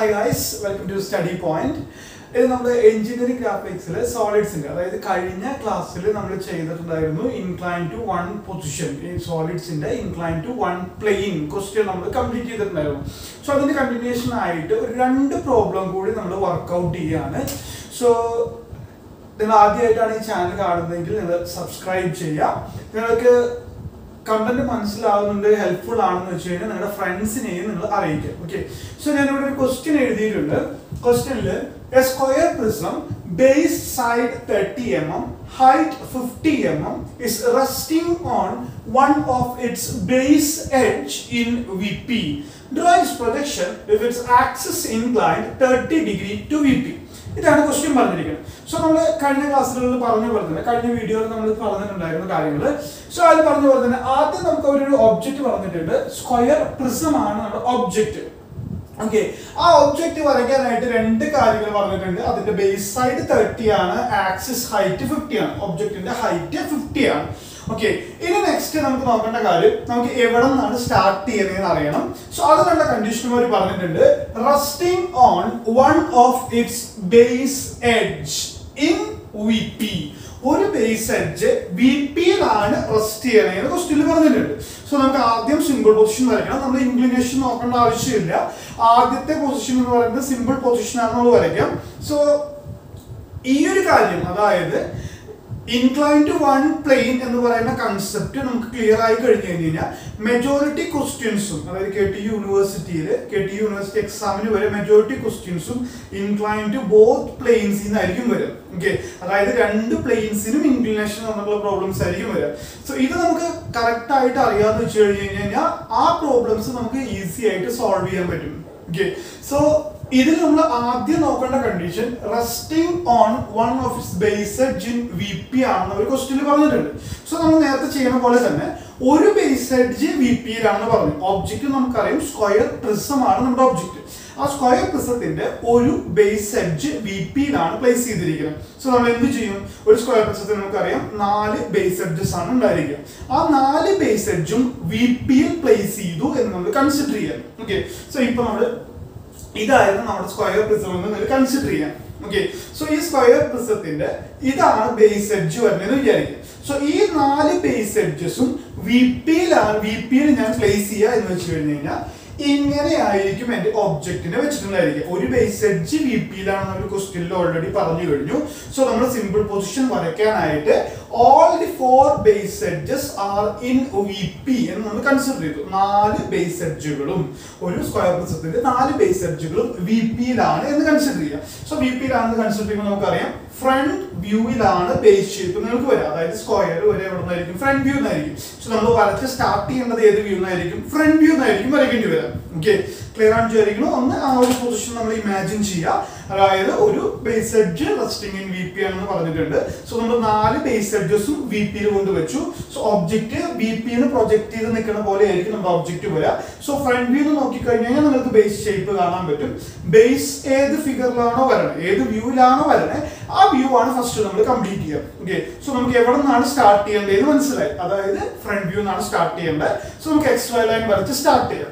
high guys welcome to study point ഇത് നമ്മൾ engineering ഗ്രാഫിക്സിൽ സോളിഡ്സിന്റെ അതായത് കഴിഞ്ഞ ക്ലാസ്സിൽ നമ്മൾ ചെയ്തിട്ടുണ്ടായിരുന്നു ഇൻക്ലൈൻ ടു വൺ പൊസിഷൻ ഈ സോളിഡ്സിന്റെ incline two one plane question നമ്മൾ കംപ്ലീറ്റ് ചെയ്തിട്ടുണ്ടായിരുന്നു സോ അതിന്റെ കണ്ടിന്യൂഷൻ ആയിട്ട് ഒരു രണ്ട് പ്രോബ്ലം കൂടി നമ്മൾ വർക്ക്ഔട്ട് ചെയ്യാണ് സോ നിങ്ങൾ ആദ്യമായിട്ടാണ് ഈ ചാനൽ കാണുന്നതെങ്കിൽ നിങ്ങൾ സബ്സ്ക്രൈബ് ചെയ്യുക നിങ്ങൾക്ക് കണ്ടന്റ് മനസ്സിലാവുന്നുണ്ട് ഹെൽപ്ഫുൾ ആണെന്ന് വെച്ച് കഴിഞ്ഞാൽ നിങ്ങളുടെ ഫ്രണ്ട്സിനെയും നിങ്ങൾ അറിയിക്കുക ഓക്കെ സോ ഞാൻ ഇവിടെ ഒരു ക്വസ്റ്റ്യൻ എഴുതിയിട്ടുണ്ട് ക്വസ്റ്റ്യനിൽ a square prism base side thirty M M height fifty M M is resting on one of its base edge in V P draws projection if its axis inclined thirty degree to V P ഇതാണ് question പറഞ്ഞിരിക്കുന്നത് so നമ്മൾ കഴിഞ്ഞ ക്ലാസ്സുകളിൽ പറഞ്ഞ പോലെ തന്നെ കഴിഞ്ഞ വീഡിയോയിൽ നമ്മൾ പറഞ്ഞിട്ടുണ്ടായിരുന്ന കാര്യങ്ങൾ സോ അതിൽ പറഞ്ഞ പോലെ തന്നെ ആദ്യം നമുക്ക് ഒരു ഒബ്ജക്റ്റ് പറഞ്ഞിട്ടുണ്ട് സ്ക്വയർ പ്രിസം ആണ് നമ്മുടെ ഒബ്ജക്റ്റ് ഓക്കെ ആ ഒബ്ജക്റ്റ് വരയ്ക്കാനായിട്ട് രണ്ട് കാര്യങ്ങൾ പറഞ്ഞിട്ടുണ്ട് അതിന്റെ ബേസ് സൈഡ് തേർട്ടി ആണ് ആക്സിസ് ഹൈറ്റ് ഫിഫ്റ്റി ആണ് ഒബ്ജക്റ്റിന്റെ ഹൈറ്റ് ഫിഫ്റ്റി ആണ് ഓക്കെ ഇനി നെക്സ്റ്റ് നമുക്ക് നോക്കേണ്ട കാര്യം നമുക്ക് എവിടെ നിന്നാണ് സ്റ്റാർട്ട് ചെയ്യുന്നതെന്ന് അറിയണം സോ അതിനുള്ള കണ്ടീഷനുമാർ പറഞ്ഞിട്ടുണ്ട് resting on one of its base edge in V P ഒരു ബേസ് എഡ്ജ് വി പിയിലാണ് റെസ്റ്റ് ചെയ്യണേന്ന് ക്വസ്റ്റ്യനിൽ പറഞ്ഞിട്ടുണ്ട് സോ നമുക്ക് ആദ്യം സിമ്പിൾ പൊസിഷൻ വരയ്ക്കണം നമ്മൾ ഇൻക്ലിനേഷൻ നോക്കേണ്ട ആവശ്യമില്ല ആദ്യത്തെ പൊസിഷൻ എന്ന് പറയുന്നത് സിമ്പിൾ പൊസിഷൻ ആണ് നമ്മൾ വരയ്ക്കാം സോ ഈ ഒരു കാര്യം അതായത് ഇൻക്ലൈൻ ടു വൺ പ്ലെയിൻ എന്ന് പറയുന്ന കൺസെപ്റ്റ് നമുക്ക് ക്ലിയർ ആയി കഴിഞ്ഞു കഴിഞ്ഞാൽ മെജോറിറ്റി ക്വസ്റ്റ്യൻസും അതായത് കെ ടി യൂണിവേഴ്സിറ്റിയിൽ കെ ടി യൂണിവേഴ്സിറ്റി എക്സാമിന് വരെ മെജോറിറ്റി ക്വസ്റ്റ്യൻസും ഇൻക്ലൈൻ ടു ബോത്ത് പ്ലെയിൻസിൽ നിന്നായിരിക്കും വരിക ഓക്കെ അതായത് രണ്ട് പ്ലെയിൻസിനും ഇൻക്ലിനേഷൻ എന്നുള്ള പ്രോബ്ലംസ് ആയിരിക്കും വരിക സോ ഇത് നമുക്ക് കറക്റ്റ് ആയിട്ട് അറിയാന്ന് വെച്ച് കഴിഞ്ഞ് കഴിഞ്ഞാൽ ആ പ്രോബ്ലംസ് നമുക്ക് ഈസി ആയിട്ട് സോൾവ് ചെയ്യാൻ പറ്റും ഓക്കെ സോ ഇതിൽ നമ്മൾ ആദ്യം നോക്കേണ്ട condition resting on one of its base in V P ആണെന്ന് ഒരു ക്വസ്റ്റ്യനിൽ പറഞ്ഞിട്ടുണ്ട് സോ നമ്മൾ നേരത്തെ ചെയ്യുന്ന പോലെ തന്നെ ഒരു ബേസ് എഡ്ജ് വി പിയിലാണെന്ന് പറഞ്ഞു ഒബ്ജക്റ്റ് നമുക്കറിയാം സ്ക്വയർ പ്രിസം ആണ് നമ്മുടെ ഒബ്ജക്റ്റ് ആ സ്ക്വയർ പ്രിസത്തിന്റെ ഒരു ബേസ് എഡ്ജ് വി പിയിലാണ് പ്ലേസ് ചെയ്തിരിക്കുന്നത് സോ നമ്മൾ എന്ത് ചെയ്യും ഒരു സ്ക്വയർ പ്രിസത്തിന് നമുക്കറിയാം നാല് ബേസ് എഡ്ജസ് ആണ് ഉണ്ടായിരിക്കുക ആ നാല് ബേസ് എഡ്ജും വി പിയിൽ പ്ലേസ് ചെയ്തു എന്ന് നമ്മൾ കൺസിഡർ ചെയ്യാം ഓക്കെ സോ ഇപ്പൊ നമ്മൾ ഇതായിരുന്നു നമ്മുടെ സ്ക്വയർ പ്രിസം എന്ന് നിങ്ങൾ കൺസിഡർ ചെയ്യാം ഓക്കെ സോ ഈ സ്ക്വയർ പ്രിസത്തിന്റെ ഇതാണ് ബേസ് എഡ്ജ് വരുന്നതെന്ന് വിചാരിക്കും സോ ഈ നാല് ബേസ് എഡ്ജസും വി പിയിലാണ് വി പിയിൽ ഞാൻ പ്ലേസ് ചെയ്യുക എന്ന് വെച്ച് കഴിഞ്ഞ് കഴിഞ്ഞാൽ ഇങ്ങനെ ആയിരിക്കും എന്റെ ഒബ്ജക്റ്റിനെ വെച്ചിട്ടുണ്ടായിരിക്കും ഒരു ബേസ് എഡ്ജ് വി പിയിലാണെന്ന് ഒരു ക്വസ്റ്റ്യനിൽ ഓൾറെഡി പറഞ്ഞു കഴിഞ്ഞു സോ നമ്മൾ സിമ്പിൾ പൊസിഷൻ വരയ്ക്കാനായിട്ട് all the four base edges are in V P എന്ന് നമ്മൾ കൺസിഡർ ചെയ്തു നാല് ബേസ് എഡ്ജുകളും ഒരു സ്ക്വയർ പ്രിസത്തിന്റെ നാല് ബേസ് എഡ്ജുകളും വി പിയിലാണ് എന്ന് കൺസിഡർ ചെയ്യാം സോ വി പിയിലാണെന്ന് കൺസിഡർ ചെയ്യുമ്പോൾ നമുക്കറിയാം ഫ്രണ്ട് വ്യൂവിലാണ് ബേസ് ഷേപ്പ് നിങ്ങൾക്ക് വരിക അതായത് സ്ക്വയർ വരെ എവിടെ നിന്നായിരിക്കും ഫ്രണ്ട് വ്യൂ എന്നായിരിക്കും സോ നമ്മൾ വരച്ച് സ്റ്റാർട്ട് ചെയ്യേണ്ടത് ഏത് വ്യൂ എന്നായിരിക്കും ഫ്രണ്ട് വ്യൂ എന്നായിരിക്കും വരയ്ക്കേണ്ടി വരിക ഓക്കെ ക്ലിയർ ആണ് വിചാരിക്കുന്നു ഒന്ന് ആ ഒരു പൊസിഷൻ നമ്മൾ ഇമാജിൻ ചെയ്യുക അതായത് ഒരു base edge resting in V P ആണെന്ന് പറഞ്ഞിട്ടുണ്ട് സോ നമ്മൾ നാല് ബേസ് എഡ്ജസും വി പിയിൽ കൊണ്ടുവച്ചു സോ ഒബ്ജക്റ്റ് വി പിന്ന് പ്രൊജക്ട് ചെയ്ത് നിൽക്കുന്ന പോലെ ആയിരിക്കും നമ്മുടെ ഒബ്ജക്റ്റ് വരിക സോ ഫ്രണ്ട് വ്യൂ നോക്കിക്കഴിഞ്ഞാൽ നിങ്ങൾക്ക് ബേസ് ഷേപ്പ് കാണാൻ പറ്റും ബേസ് ഏത് ഫിഗറിലാണോ വരണേ ഏത് വ്യൂവിലാണോ വരണേ ആ വ്യൂ ആണ് ഫസ്റ്റ് നമ്മൾ കംപ്ലീറ്റ് ചെയ്യുക ഓക്കെ സോ നമുക്ക് എവിടെ നിന്നാണ് സ്റ്റാർട്ട് ചെയ്യേണ്ടത് മനസ്സിലായി അതായത് ഫ്രണ്ട് വ്യൂ നിന്നാണ് സ്റ്റാർട്ട് ചെയ്യേണ്ടത് സോ നമുക്ക് എക്സ്ട്രാ ലൈൻ വരച്ച് സ്റ്റാർട്ട് ചെയ്യാം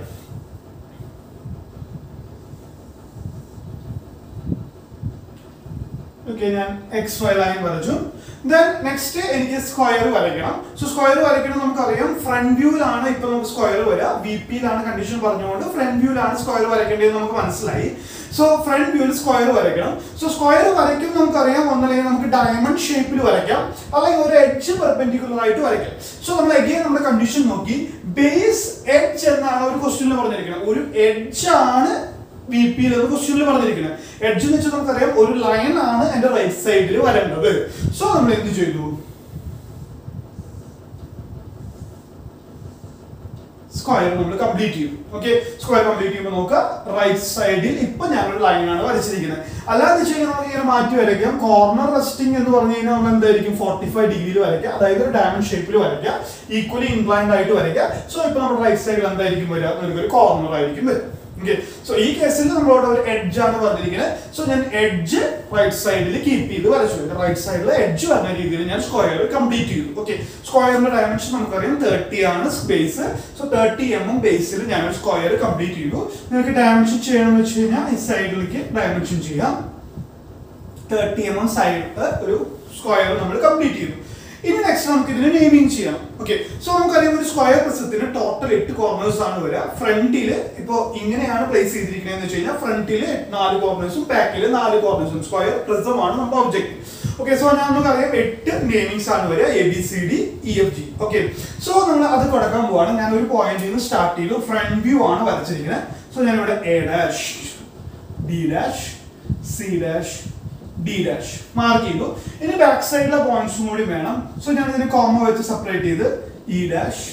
ഓക്കെ ഞാൻ എക്സ് വൈ ലൈൻ വരച്ചു ദെൻ നെക്സ്റ്റ് എനിക്ക് സ്ക്വയർ വരയ്ക്കണം സോ സ്ക്വയർ വരയ്ക്കണം നമുക്കറിയാം ഫ്രണ്ട് വ്യൂവിലാണ് ഇപ്പൊ നമുക്ക് സ്ക്വയർ വരിക വി പിയിലാണ് കണ്ടീഷൻ പറഞ്ഞുകൊണ്ട് ഫ്രണ്ട് വ്യൂവിലാണ് സ്ക്വയർ വരയ്ക്കേണ്ടത് നമുക്ക് മനസ്സിലായി സോ ഫ്രണ്ട് വ്യൂവിൽ സ്ക്വയർ വരയ്ക്കണം സോ സ്ക്വയർ വരയ്ക്കും നമുക്കറിയാം ഒന്നല്ലെങ്കിൽ നമുക്ക് ഡയമണ്ട് ഷേപ്പിൽ വരയ്ക്കാം അല്ലെങ്കിൽ ഒരു എഡ്ജ് പെർപെൻഡിക്കുലർ ആയിട്ട് വരയ്ക്കാം സോ നമ്മൾ എഗെയിൻ നമ്മുടെ കണ്ടീഷൻ നോക്കി ബേസ് എഡ്ജ് എന്നാണ് ഒരു ക്വസ്റ്റ്യനിൽ പറഞ്ഞിരിക്കുന്നത് ഒരു എഡ്ജ് ആണ് വി പിയിൽ ക്വസ്റ്റ്യനിൽ പറഞ്ഞിരിക്കുന്നത് എഡ്ജ് എന്ന് വെച്ചാൽ നമുക്കറിയാം ഒരു ലൈൻ ആണ് എന്റെ റൈറ്റ് സൈഡിൽ വരേണ്ടത് സോ നമ്മൾ എന്ത് ചെയ്തു സ്ക്വയർ നമ്മൾ കംപ്ലീറ്റ് ചെയ്യും ഓക്കെ സ്ക്വയർ കംപ്ലീറ്റ് ചെയ്യുമ്പോൾ നോക്കുക റൈറ്റ് സൈഡിൽ ഇപ്പൊ ഞാനൊരു ലൈനാണ് വരച്ചിരിക്കുന്നത് അല്ലാതെ വെച്ച് കഴിഞ്ഞാൽ നമുക്ക് ഇങ്ങനെ മാറ്റി വരയ്ക്കാം കോർണർ റെസ്റ്റിംഗ് എന്ന് പറഞ്ഞു കഴിഞ്ഞാൽ നമ്മൾ എന്തായിരിക്കും ഫോർട്ടി ഫൈവ് ഡിഗ്രിയിൽ വരയ്ക്കുക അതായത് ഒരു ഡയമണ്ട് ഷേപ്പിൽ വരയ്ക്കുക ഈക്വലി ഇൻക്ലൈൻഡ് ആയിട്ട് വരയ്ക്കുക സോ ഇപ്പൊ നമ്മുടെ റൈറ്റ് സൈഡിൽ എന്തായിരിക്കും വരിക ഒരു കോർണർ ആയിരിക്കും വരും ഓക്കെ സോ ഈ കേസിൽ നമ്മളോട് ഒരു എഡ്ജ് ആണ് പറഞ്ഞിരിക്കുന്നത് സോ ഞാൻ എഡ്ജ് റൈറ്റ് സൈഡിൽ കീപ്പ് ചെയ്ത് വരച്ചു റൈറ്റ് സൈഡിൽ എഡ്ജ് വന്ന രീതിയിൽ ഞാൻ സ്ക്വയർ കംപ്ലീറ്റ് ചെയ്തു ഓക്കെ സ്ക്വയറിന്റെ ഡയമെൻഷൻ നമുക്കറിയാം തേർട്ടി ആണ് space so thirty M M ബേസിൽ ഞാൻ സ്ക്വയർ കംപ്ലീറ്റ് ചെയ്തു നിങ്ങൾക്ക് ഡയമെൻഷൻ ചെയ്യണമെന്ന് വെച്ച് കഴിഞ്ഞാൽ ഈ സൈഡിലേക്ക് ഡയമെൻഷൻ ചെയ്യാം തേർട്ടി എം എം സൈഡ് ഒരു സ്ക്വയർ നമ്മൾ കംപ്ലീറ്റ് ചെയ്തു ഇനി നെക്സ്റ്റ് നമുക്ക് ഇതിന് നെയിമിംഗ് ചെയ്യണം ഓക്കെ സോ നമുക്കറിയാം ഒരു സ്ക്വയർ പ്രിസത്തിന് ടോട്ടൽ എട്ട് കോർണേഴ്സ് ആണ് വരിക ഫ്രണ്ടിൽ ഇപ്പോൾ ഇങ്ങനെയാണ് പ്ലേസ് ചെയ്തിരിക്കുന്നത് വെച്ച് കഴിഞ്ഞാൽ ഫ്രണ്ടിൽ നാല് കോർണേഴ്സും ബാക്കിൽ നാല് കോർണേഴ്സും സ്ക്വയർ പ്രിസമാണ് നമ്മുടെ ഒബ്ജക്റ്റ് ഓക്കെ സോ ഞാൻ നമുക്കറിയാം എട്ട് നെയിമിങ്സ് ആണ് വരിക A B C D E F G okay so നമ്മൾ അത് കൊടുക്കാൻ പോവാണ് ഞാൻ ഒരു പോയിന്റിൽ നിന്ന് സ്റ്റാർട്ട് ചെയ്തു ഫ്രണ്ട് വ്യൂ ആണ് വരച്ചിരിക്കുന്നത് സോ ഞാനിവിടെ A dash B dash C dash D dash mark ചെയ്തു ഇനി ബാക്ക് സൈഡിലെ പോയിന്റ്സും കൂടി വേണം സോ ഞാൻ ഇതിനെ കോമ വെച്ച് സെപ്പറേറ്റ് ചെയ്ത് E dash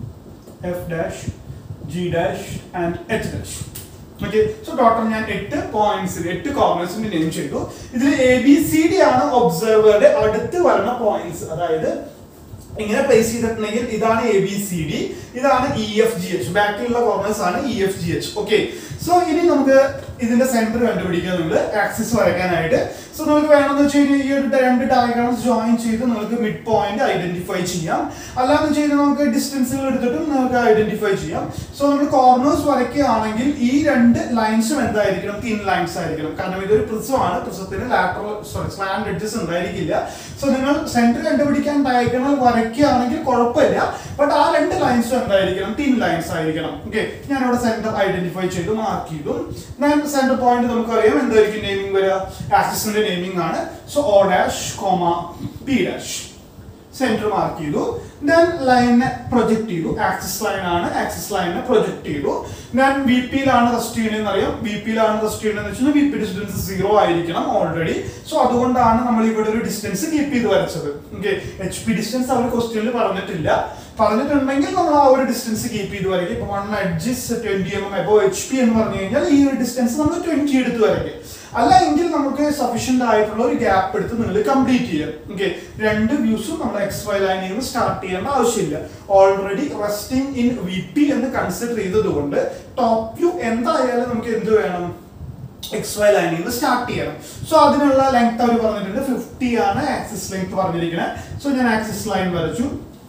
F dash G dash and H dash okay so total ഞാൻ എട്ട് പോയിന്റ്സ് എട്ട് കോർണേഴ്സിന്റെ നെയിം ചെയ്തു ഇതിൽ എ ബി സി ഡി ആണ് ഒബ്സർവറുടെ അടുത്ത് വരുന്ന പോയിന്റ്സ് അതായത് ഇങ്ങനെ പ്ലേസ് ചെയ്തിട്ടുണ്ടെങ്കിൽ ഇതാണ് എ ബി സി ഡി ഇതാണ് ഇ എഫ് ജി എച്ച് ബാക്കിലുള്ള കോർണേഴ്സ് ആണ് E F G H okay so ഇനി നമുക്ക് ഇതിന്റെ സെന്റർ കണ്ടുപിടിക്കാൻ നമ്മൾ ആക്സിസ് വരയ്ക്കാനായിട്ട് സോ നമുക്ക് വേണമെന്ന് വെച്ച് കഴിഞ്ഞാൽ ഈ ഒരു രണ്ട് ഡയഗ്രാംസ് ജോയിൻ ചെയ്ത് നമുക്ക് മിഡ് പോയിന്റ് ഐഡന്റിഫൈ ചെയ്യാം അല്ലാന്ന് വെച്ച് കഴിഞ്ഞാൽ നമുക്ക് ഡിസ്റ്റൻസുകൾ എടുത്തിട്ടും നമുക്ക് ഐഡന്റിഫൈ ചെയ്യാം സോ നമ്മൾ കോർണേഴ്സ് വരയ്ക്കുകയാണെങ്കിൽ ഈ രണ്ട് ലൈൻസും എന്തായിരിക്കണം തിൻ ലൈൻസ് ആയിരിക്കണം കാരണം ഇതൊരു പ്രിസമാണ് പ്രിസത്തിന് ലാറ്ററൽ സോറി സ്ലാൻഡ് എഡ്ജസ് ഉണ്ടായിരിക്കില്ല സോ നിങ്ങൾ സെന്റർ കണ്ടുപിടിക്കാൻ ഡയഗ്രാം വരയ്ക്കുകയാണെങ്കിൽ കുഴപ്പമില്ല ബട്ട് ആ രണ്ട് ലൈൻസും എന്തായിരിക്കണം തിൻ ലൈൻസ് ആയിരിക്കണം ഓക്കെ ഞാൻ ഇവിടെ സെന്റർ ഐഡന്റിഫൈ ചെയ്തു മാർക്ക് ചെയ്തു ഞാൻ സെന്റർ പോയിന്റ് നമുക്കറിയാം എന്തായിരിക്കും നെയിമിംഗ് വരിക ആക്സിസിന്റെ നെയിമിംഗ് ആണ് so O dash comma P dash centre mark ചെയ്തു ദെൻ ലൈനെ പ്രൊജക്ട് ചെയ്തു ആക്സിസ് ലൈൻ ആണ് ആക്സിസ് ലൈനെ പ്രൊജക്ട് ചെയ്തു ഞാൻ വി പിയിലാണ് റെസ്റ്റ് ചെയ്യണമെന്ന് അറിയാം വി പിയിലാണ് റെസ്റ്റ് ചെയ്യണമെന്ന് വെച്ചാൽ വി പി ഡിസ്റ്റൻസ് സീറോ ആയിരിക്കണം ഓൾറെഡി സോ അതുകൊണ്ടാണ് നമ്മൾ ഇവിടെ ഒരു ഡിസ്റ്റൻസ് കീപ്പ് ചെയ്ത് വരച്ചത് ഓക്കെ എച്ച് പി ഡിസ്റ്റൻസ് അവർ ക്വസ്റ്റ്യനിൽ പറഞ്ഞിട്ടില്ല പറഞ്ഞിട്ടുണ്ടെങ്കിൽ നമ്മൾ ആ ഒരു ഡിസ്റ്റൻസ് കീപ്പ് ചെയ്ത് വരയ്ക്കും ഇപ്പൊ one edges twenty M M above H P എന്ന് പറഞ്ഞു കഴിഞ്ഞാൽ ഈ ഒരു ഡിസ്റ്റൻസ് നമ്മൾ ട്വന്റി എടുത്ത് വരയ്ക്കും അല്ല എങ്കിൽ നമുക്ക് സഫീഷ്യന്റ് ആയിട്ടുള്ള ഒരു ഗ്യാപ്പ് എടുത്ത് നിങ്ങൾ കംപ്ലീറ്റ് ചെയ്യാം ഓക്കെ രണ്ട് വ്യൂസും നമ്മൾ എക്സ് വൈ ലൈനിൽ നിന്ന് സ്റ്റാർട്ട് ചെയ്യേണ്ട ആവശ്യമില്ല already resting in V P എന്ന് കൺസിഡർ ചെയ്തത് കൊണ്ട് ടോപ്പ് വ്യൂ എന്തായാലും നമുക്ക് എന്ത് വേണം എക്സ് വൈ ലൈനിൽ നിന്ന് സ്റ്റാർട്ട് ചെയ്യണം സോ അതിനുള്ള ലെങ്ത് അവർ പറഞ്ഞിട്ടുണ്ട് ഫിഫ്റ്റി ആണ് ആക്സിസ് ലെങ്ത് പറഞ്ഞിരിക്കുന്നത് സോ ഞാൻ ആക്സിസ് ലൈൻ വരച്ചു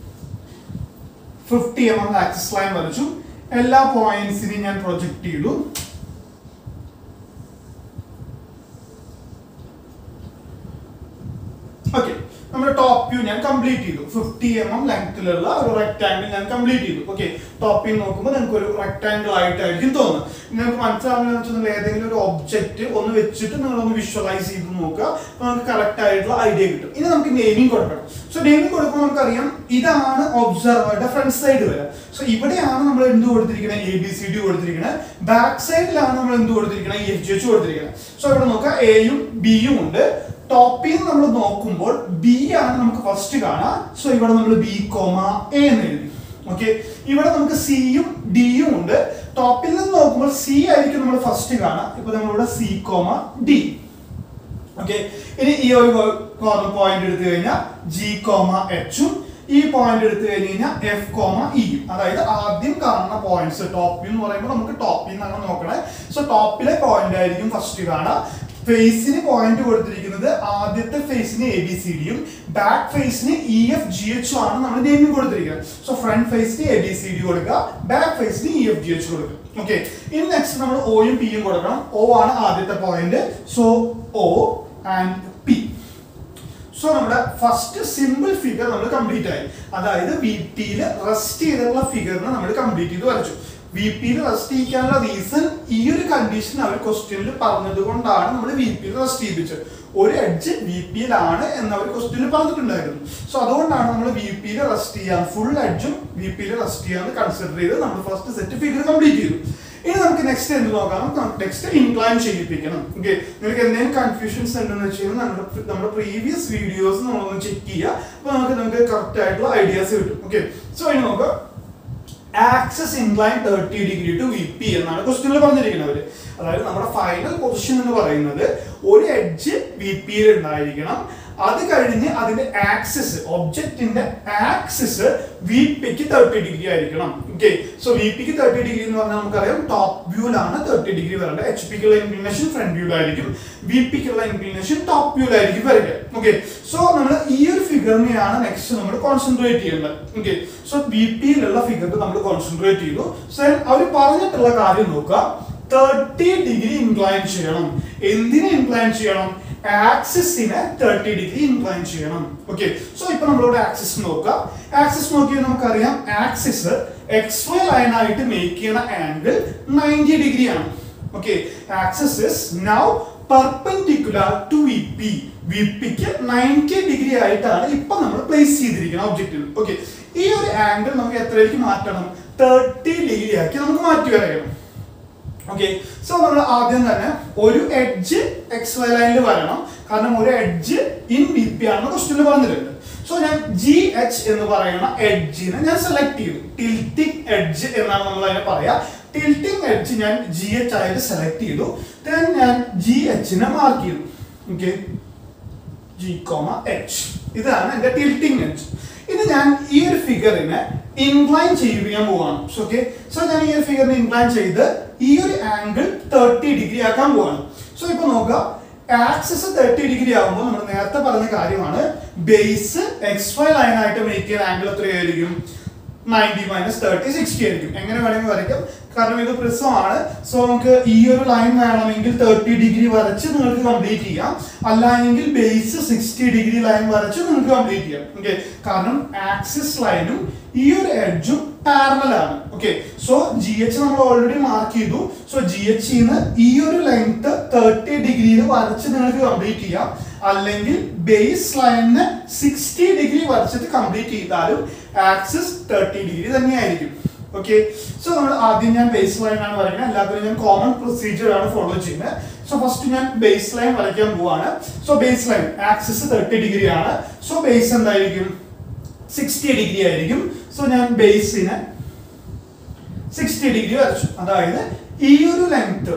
fifty M M axis line വരച്ചു എല്ലാ പോയിന്റ്സിനെയും ഞാൻ പ്രൊജക്ട് ചെയ്തു ഓക്കെ നമ്മുടെ ടോപ്പ് വ്യൂ ഞാൻ കംപ്ലീറ്റ് ചെയ്തു ഫിഫ്റ്റി എം എം ലെങ്ത്തിലുള്ള ഒരു റെക്ടാംഗിൾ ഞാൻ കംപ്ലീറ്റ് ചെയ്തു ഓക്കെ ടോപ്പിൽ നോക്കുമ്പോൾ നിങ്ങൾക്ക് ഒരു റെക്ടാംഗിൾ ആയിട്ടായിരിക്കും തോന്നുന്നത് നിങ്ങൾക്ക് മനസ്സിലാവുന്ന വെച്ചാൽ ഏതെങ്കിലും ഒരു ഒബ്ജക്റ്റ് ഒന്ന് വെച്ചിട്ട് നിങ്ങൾ ഒന്ന് വിഷ്വലൈസ് ചെയ്ത് നോക്കുക അപ്പൊ നമുക്ക് കറക്റ്റ് ആയിട്ടുള്ള ഐഡിയ കിട്ടും ഇനി നമുക്ക് നെയിമിംഗ് കൊടുക്കണം സോ നെയിമിംഗ് കൊടുക്കുമ്പോൾ നമുക്കറിയാം ഇതാണ് ഒബ്സർവറുടെ ഫ്രണ്ട് സൈഡ് വരിക സോ ഇവിടെയാണ് നമ്മൾ എന്ത് കൊടുത്തിരിക്കുന്നത് എ ബി സി ഡി കൊടുത്തിരിക്കുന്നത് ബാക്ക് സൈഡിലാണ് നമ്മൾ എന്ത് കൊടുത്തിരിക്കുന്നത് എഫ് ജി എച്ച് കൊടുത്തിരിക്കുന്നത് സോ ഇവിടെ നോക്കുക എയും ബിയും ഉണ്ട് ടോപ്പിൽ നിന്ന് നമ്മൾ നോക്കുമ്പോൾ ബി ആണ് നമുക്ക് ഫസ്റ്റ് കാണാം സോ ഇവിടെ നമ്മൾ ബി കോമ എ എന്ന് എഴുതി ഓക്കെ ഇവിടെ നമുക്ക് സിയും ഡിയും ഉണ്ട് ടോപ്പിൽ നിന്ന് നോക്കുമ്പോൾ സി ആയിരിക്കും നമ്മൾ ഫസ്റ്റ് കാണാം ഇപ്പൊ നമ്മളിവിടെ സി കോമ ഡി ഓക്കെ ഇനി ഈ ഒരു കോർണർ പോയിന്റ് എടുത്തു കഴിഞ്ഞാൽ ജി കോമ എച്ചും ഈ പോയിന്റ് എടുത്തു കഴിഞ്ഞ് കഴിഞ്ഞാൽ എഫ് കോമ ഇയും അതായത് ആദ്യം കാണുന്ന പോയിന്റ്സ് ടോപ്പിൽ എന്ന് പറയുമ്പോൾ നമുക്ക് ടോപ്പിൽ നിന്നാണ് നോക്കണേ സോ ടോപ്പിലെ പോയിന്റ് ആയിരിക്കും ഫസ്റ്റ് കാണാം ഫേസിന് പോയിന്റ് കൊടുത്തിരിക്കുന്നത് ആദ്യത്തെ ഫേസിന് എ ബി സി ഡിയും ബാക്ക് ഫേസിന് ഇ എഫ് ജി എച്ചും ആണ് നമ്മൾ നെയിമിംഗ് കൊടുത്തിരിക്കുന്നത് സോ ഫ്രണ്ട് ഫേസിന് എ ബി സി ഡി കൊടുക്കുക ബാക്ക് ഫേസിന് ഇ എഫ് ജി എച്ച് കൊടുക്കുക ഓക്കെ ഇനി നെക്സ്റ്റ് നമ്മൾ ഒയും പിയും കൊടുക്കണം ഒ ആണ് ആദ്യത്തെ point so O and P so നമ്മുടെ ഫസ്റ്റ് സിമ്പിൾ ഫിഗർ നമ്മൾ കംപ്ലീറ്റ് ആയി അതായത് വി പിയിൽ റെസ്റ്റ് ചെയ്തിട്ടുള്ള ഫിഗറിനെ നമ്മൾ കംപ്ലീറ്റ് ചെയ്ത് വരച്ചു വി പിയിൽ റെസ്റ്റ് ചെയ്യിക്കാനുള്ള റീസൺ ഈ ഒരു കണ്ടീഷൻ അവർ ക്വസ്റ്റ്യനിൽ പറഞ്ഞത് കൊണ്ടാണ് നമ്മൾ വി പിയിൽ റെസ്റ്റ് ചെയ്യിപ്പിച്ചത് ഒരു എഡ്ജ് വി പിയിലാണ് എന്ന് അവർ ക്വസ്റ്റ്യനിൽ പറഞ്ഞിട്ടുണ്ടായിരുന്നു സോ അതുകൊണ്ടാണ് നമ്മൾ വി പിയിൽ റെസ്റ്റ് ചെയ്യാൻ ഫുൾ എഡ്ജും വി പിയിൽ റെസ്റ്റ് ചെയ്യാന്ന് കൺസിഡർ ചെയ്ത് നമ്മൾ ഫസ്റ്റ് സെറ്റ് ഫിഗർ കംപ്ലീറ്റ് ചെയ്തു ഇനി നമുക്ക് നെക്സ്റ്റ് എന്ത് നോക്കാം നമുക്ക് നെക്സ്റ്റ് ഇൻക്ലൈൻ ചെയ്യിപ്പിക്കണം ഓക്കെ നിങ്ങൾക്ക് എന്തെങ്കിലും കൺഫ്യൂഷൻസ് ഉണ്ടെന്ന് വെച്ച് കഴിഞ്ഞാൽ നമ്മുടെ നമ്മുടെ പ്രീവിയസ് വീഡിയോസ് നമ്മളൊന്ന് ചെക്ക് ചെയ്യുക അപ്പൊ നമുക്ക് നമുക്ക് കറക്റ്റ് ആയിട്ടുള്ള ഐഡിയാസ് കിട്ടും ഓക്കെ സോ ഇനി നോക്കാം axis incline thirty degree to V P എന്നാണ് ക്വസ്റ്റ്യനിൽ പറഞ്ഞിരിക്കുന്നത് അതായത് നമ്മുടെ ഫൈനൽ പൊസിഷൻ എന്ന് പറയുന്നത് ഒരു എഡ്ജ് വി പിയിൽ ഉണ്ടായിരിക്കണം അത് കഴിഞ്ഞ് അതിന്റെ ആക്സിസ് ഒബ്ജക്റ്റിന്റെ ആക്സിസ് വി പിക്ക് തേർട്ടി ഡിഗ്രി ആയിരിക്കണം ഓക്കെ സോ വി പിക്ക് തേർട്ടി ഡിഗ്രി എന്ന് പറഞ്ഞാൽ നമുക്കറിയാം ടോപ്പ് വ്യൂലാണ് തേർട്ടി ഡിഗ്രി വരേണ്ടത് എച്ച് പിക്കുള്ള ഇൻക്ലിനേഷൻ ഫ്രണ്ട് വ്യൂലായിരിക്കും വി പിക്കുള്ള ഇൻക്ലിനേഷൻ ടോപ്പ് വ്യൂലായിരിക്കും വരിക ഓക്കെ സോ നമ്മൾ ഈ ഒരു ഫിഗറിനെയാണ് നെക്സ്റ്റ് നമ്മൾ കോൺസെൻട്രേറ്റ് ചെയ്യേണ്ടത് ഓക്കെ സോ ബി പിയിലുള്ള ഫിഗറിൽ നമ്മൾ കോൺസെൻട്രേറ്റ് ചെയ്തു സോ അവർ പറഞ്ഞിട്ടുള്ള കാര്യം നോക്കുക തേർട്ടി ഡിഗ്രി ഇൻക്ലൈൻ ചെയ്യണം എന്തിനെ ഇൻക്ലൈൻ ചെയ്യണം ആക്സിസിനെ തേർട്ടി ഡിഗ്രി ഇൻക്ലൈൻ ചെയ്യണം ഓക്കെ സോ ഇപ്പൊ നമ്മളോട് ആക്സിസ് നോക്കാം ആക്സിസ് നോക്കിയാൽ നമുക്കറിയാം ആക്സിസ് എക്സ് വൈ ലൈൻ ആയിട്ട് മേക്ക് ചെയ്യുന്ന ആംഗിൾ നയൻറ്റി ഡിഗ്രി ആണ് okay axis is now perpendicular to V P V പിക്ക് നയൻറ്റി ഡിഗ്രി ആയിട്ടാണ് ഇപ്പൊ നമ്മൾ പ്ലേസ് ചെയ്തിരിക്കുന്നത് ഒബ്ജക്റ്റിൽ ഓക്കെ ഈ ഒരു ആംഗിൾ നമുക്ക് എത്രയിലേക്ക് മാറ്റണം തേർട്ടി ഡിഗ്രി ആക്കി നമുക്ക് മാറ്റി വരയണം ഓക്കെ സോ നമ്മൾ ആദ്യം തന്നെ ഒരു എഡ്ജ് എക്സ് വൈ ലൈനിൽ വരണം കാരണം ഒരു എഡ്ജ് ഇൻ വി പി ആണെന്ന് ക്വസ്റ്റ്യനിൽ പറഞ്ഞിട്ടുണ്ട് സോ ഞാൻ ജി എച്ച് എന്ന് പറയുന്ന എഡ്ജിനെ ഞാൻ സെലക്ട് ചെയ്തു ടിൽറ്റിംഗ് എഡ്ജ് എന്നാണ് നമ്മൾ അതിനെ പറയാ ടിൽറ്റിംഗ് എഡ്ജ് ഞാൻ ജി എച്ച് ആയിട്ട് സെലക്ട് ചെയ്തു ദെൻ ഞാൻ ജി എച്ചിനെ മാർക്ക് ചെയ്തു ഓക്കെ ജി കോമ എച്ച് ഇതാണ് എന്റെ ടിൽറ്റിംഗ് എഡ്ജ് ഇത് ഞാൻ ഈ ഒരു ഫിഗറിനെ ഇൻക്ലൈൻ ചെയ്യിപ്പിക്കാൻ പോവാണ് ഓക്കെ സോ ഞാൻ ഈ ഒരു ഫിഗറിനെ ഇൻക്ലൈൻ ചെയ്ത് ഈ ഒരു ആംഗിൾ തേർട്ടി ഡിഗ്രി ആക്കാൻ പോവാണ് സോ ഇപ്പൊ നോക്കുക ആക്സിസ് തേർട്ടി ഡിഗ്രി ആകുമ്പോൾ നമ്മൾ നേരത്തെ പറഞ്ഞ കാര്യമാണ് ബേസ് എക്സ് വൈ ലൈൻ ആയിട്ട് മേക്ക് ചെയ്യുന്ന ആംഗിൾ എത്രയായിരിക്കും നയൻറ്റി മൈനസ് തേർട്ടി സിക്സ്റ്റി ആയിരിക്കും എങ്ങനെ വേണമെങ്കിൽ വരയ്ക്കാം കാരണം ഇത് പ്രിസമാണ് സോ നമുക്ക് ഈ ഒരു ലൈൻ വേണമെങ്കിൽ തേർട്ടി ഡിഗ്രി വരച്ച് നിങ്ങൾക്ക് കംപ്ലീറ്റ് ചെയ്യാം അല്ലായെങ്കിൽ ബേസ് സിക്സ്റ്റി ഡിഗ്രി ലൈൻ വരച്ച് നിങ്ങൾക്ക് കംപ്ലീറ്റ് ചെയ്യാം ഓക്കെ കാരണം ആക്സിസ് ലൈനും ഈ ഒരു എഡ്ജും പാരലൽ ആണ് ഓക്കെ സോ ജി എച്ച് നമ്മൾ ഓൾറെഡി മാർക്ക് ചെയ്തു സോ ജി എച്ച് ഈ ഒരു ലെങ്ത് തേർട്ടി ഡിഗ്രിയിൽ വരച്ച് നിങ്ങൾക്ക് കംപ്ലീറ്റ് ചെയ്യാം അല്ലെങ്കിൽ ബേസ് ലൈനിന് സിക്സ്റ്റി ഡിഗ്രി വരച്ചിട്ട് കംപ്ലീറ്റ് ചെയ്താലും ആക്സിസ് തേർട്ടി ഡിഗ്രി തന്നെയായിരിക്കും ഓക്കെ സോ നമ്മൾ ആദ്യം ഞാൻ ബേസ് ലൈൻ ആണ് വരയ്ക്കുന്നത് എല്ലാത്തിനും ഞാൻ കോമൺ പ്രൊസീജിയർ ആണ് ഫോളോ ചെയ്യുന്നത് സോ ഫസ്റ്റ് ഞാൻ ബേസ് ലൈൻ വരയ്ക്കാൻ പോവാണ് so base line axis thirty degree ആണ് സോ ബേസ് എന്തായിരിക്കും സിക്സ്റ്റി ഡിഗ്രി ആയിരിക്കും സോ ഞാൻ ബേസിനെ സിക്സ്റ്റി ഡിഗ്രി വരച്ചു അതായത് ഈ ഒരു ലെങ്ത്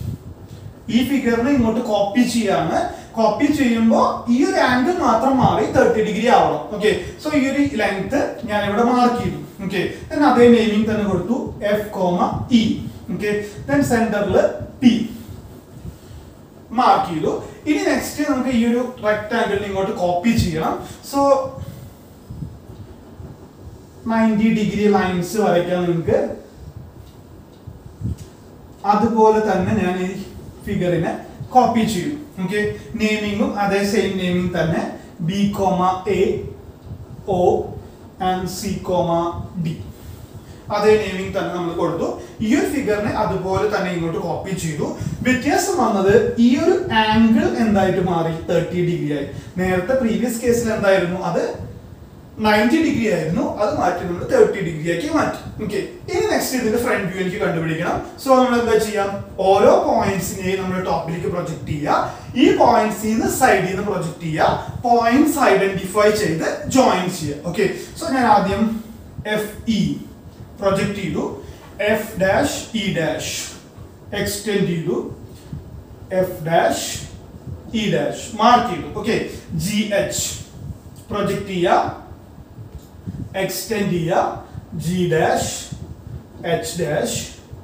ഈ ഫിഗറിനെ ഇങ്ങോട്ട് കോപ്പി ചെയ്യാണ് കോപ്പി ചെയ്യുമ്പോൾ ഈ ഒരു ആംഗിൾ മാത്രം മാറി തേർട്ടി ഡിഗ്രി ആവണം ഓക്കെ സോ ഈ ഒരു ലെങ്ത് ഞാൻ ഇവിടെ മാർക്ക് ചെയ്തു ഓക്കെ ദെൻ അതേ നെയിമിംഗ് തന്നെ കൊടുത്തു F comma E okay then സെന്ററിൽ പി മാർക്ക് ചെയ്തു ഇനി നെക്സ്റ്റ് നമുക്ക് ഈ ഒരു റെക്ടാംഗിളിനെ ഇങ്ങോട്ട് കോപ്പി ചെയ്യണം സോ നയൻറ്റി ഡിഗ്രി ലൈൻസ് വരയ്ക്കാൻ നിങ്ങൾക്ക് അതുപോലെ തന്നെ ഞാൻ ഈ ഫിഗറിനെ കോപ്പി ചെയ്യും ഓക്കെ നെയിമിങ്ങും അതേ സെയിം നെയിമിംഗ് തന്നെ B comma A O and C comma D അതേ നെയിമിംഗ് തന്നെ നമ്മൾ കൊടുത്തു ഈ ഒരു ഫിഗറിനെ അതുപോലെ തന്നെ ഇങ്ങോട്ട് കോപ്പി ചെയ്തു വ്യത്യാസം വന്നത് ഈ ഒരു ആംഗിൾ എന്തായിട്ട് മാറി തേർട്ടി ഡിഗ്രി ആയി നേരത്തെ പ്രീവിയസ് കേസിൽ എന്തായിരുന്നു അത് നയൻറ്റി ഡിഗ്രി ആയിരുന്നു അത് മാറ്റി നമ്മൾ തേർട്ടി ഡിഗ്രി ആക്കി മാറ്റി ഓക്കെ ഇനി നെക്സ്റ്റ് ഇതിന്റെ ഫ്രണ്ട് വ്യൂ എനിക്ക് കണ്ടുപിടിക്കണം സോ നമ്മൾ എന്താ ചെയ്യാം ഓരോ പോയിന്റ്സിനെയും നമ്മൾ ടോപ്പിലേക്ക് പ്രൊജക്ട് ചെയ്യുക ഈ പോയിന്റ്സിൽ നിന്ന് സൈഡിൽ നിന്ന് പ്രൊജക്ട് ചെയ്യുക പോയിന്റ്സ് ഐഡന്റിഫൈ ചെയ്ത് ജോയിൻ ചെയ്യുക ഓക്കെ സോ ഞാൻ ആദ്യം എഫ് ഇ പ്രൊജക്ട് ചെയ്തു F dash E dash extend ചെയ്തു F dash E dash mark ചെയ്തു ഓക്കെ ജി എച്ച് പ്രൊജക്ട് ചെയ്യുക എക്സ്റ്റെൻഡ് ചെയ്യുക G dash H dash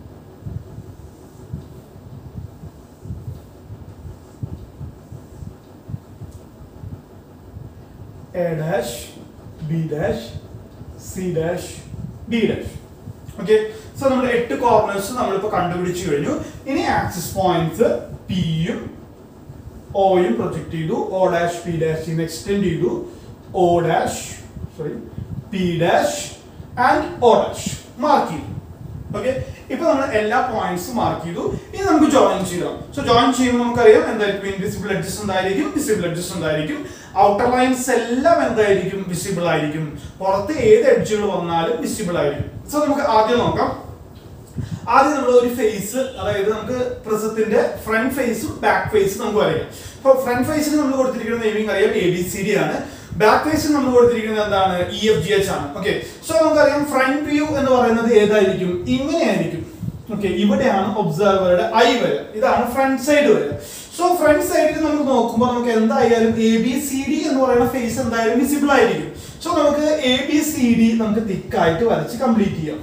A dash B dash C dash D dash okay so നമ്മൾ എട്ട് corners നമ്മളിപ്പോൾ കണ്ടുപിടിച്ചു കഴിഞ്ഞു ഇനി ആക്സിസ് പോയിന്റ്സ് പിയും ഓയും പ്രൊജക്ട് ചെയ്തു O dash P dash extend ചെയ്തു O dash sorry P dash and O dash mark ചെയ്തു ഓക്കെ ഇപ്പൊ നമ്മൾ എല്ലാ പോയിന്റ്സും മാർക്ക് ചെയ്തു ഇനി നമുക്ക് ജോയിൻ ചെയ്യാം സോ ജോയിൻ ചെയ്യുമ്പോൾ നമുക്കറിയാം എന്തായിരിക്കും ഇൻവിസിബിൾ എഡ്ജസ് എന്തായിരിക്കും വിസിബിൾ എഡ്ജസ് എന്തായിരിക്കും ഔട്ടർ ലൈൻസ് എല്ലാം എന്തായിരിക്കും വിസിബിൾ ആയിരിക്കും പുറത്ത് ഏത് എഡ്ജുകൾ വന്നാലും വിസിബിൾ ആയിരിക്കും സോ നമുക്ക് ആദ്യം നോക്കാം ആദ്യം നമ്മൾ ഒരു ഫേസ് അതായത് നമുക്ക് പ്രസത്തിന്റെ ഫ്രണ്ട് ഫേസും ബാക്ക് ഫേസും നമുക്ക് വരയ്ക്കാം ഇപ്പൊ ഫ്രണ്ട് ഫേസിന് നമ്മൾ കൊടുത്തിരിക്കുന്ന നെയിമിംഗ് അറിയാം എ ബി സി ഡി ആണ് ബാക്ക് ഫേസിൽ നമ്മൾ കൊടുത്തിരിക്കുന്നത് എന്താണ് ഇ എഫ് ജി എച്ച് ആണ് ഓക്കെ സോ നമുക്കറിയാം ഫ്രണ്ട് വ്യൂ എന്ന് പറയുന്നത് ഏതായിരിക്കും ഇങ്ങനെയായിരിക്കും ഓക്കെ ഇവിടെയാണ് ഒബ്സർവറുടെ ഐ വരിക ഇതാണ് ഫ്രണ്ട് സൈഡ് വരിക സോ സോ ഫ്രണ്ട് സൈഡിൽ നമുക്ക് നോക്കുമ്പോൾ നമുക്ക് എന്തായാലും എ ബി സി ഡി എന്ന് പറയുന്ന ഫേസ് എന്തായാലും വിസിബിൾ ആയിരിക്കും സോ നമുക്ക് എ ബി സി ഡി നമുക്ക് തിക്കായിട്ട് വരച്ച് കംപ്ലീറ്റ് ചെയ്യാം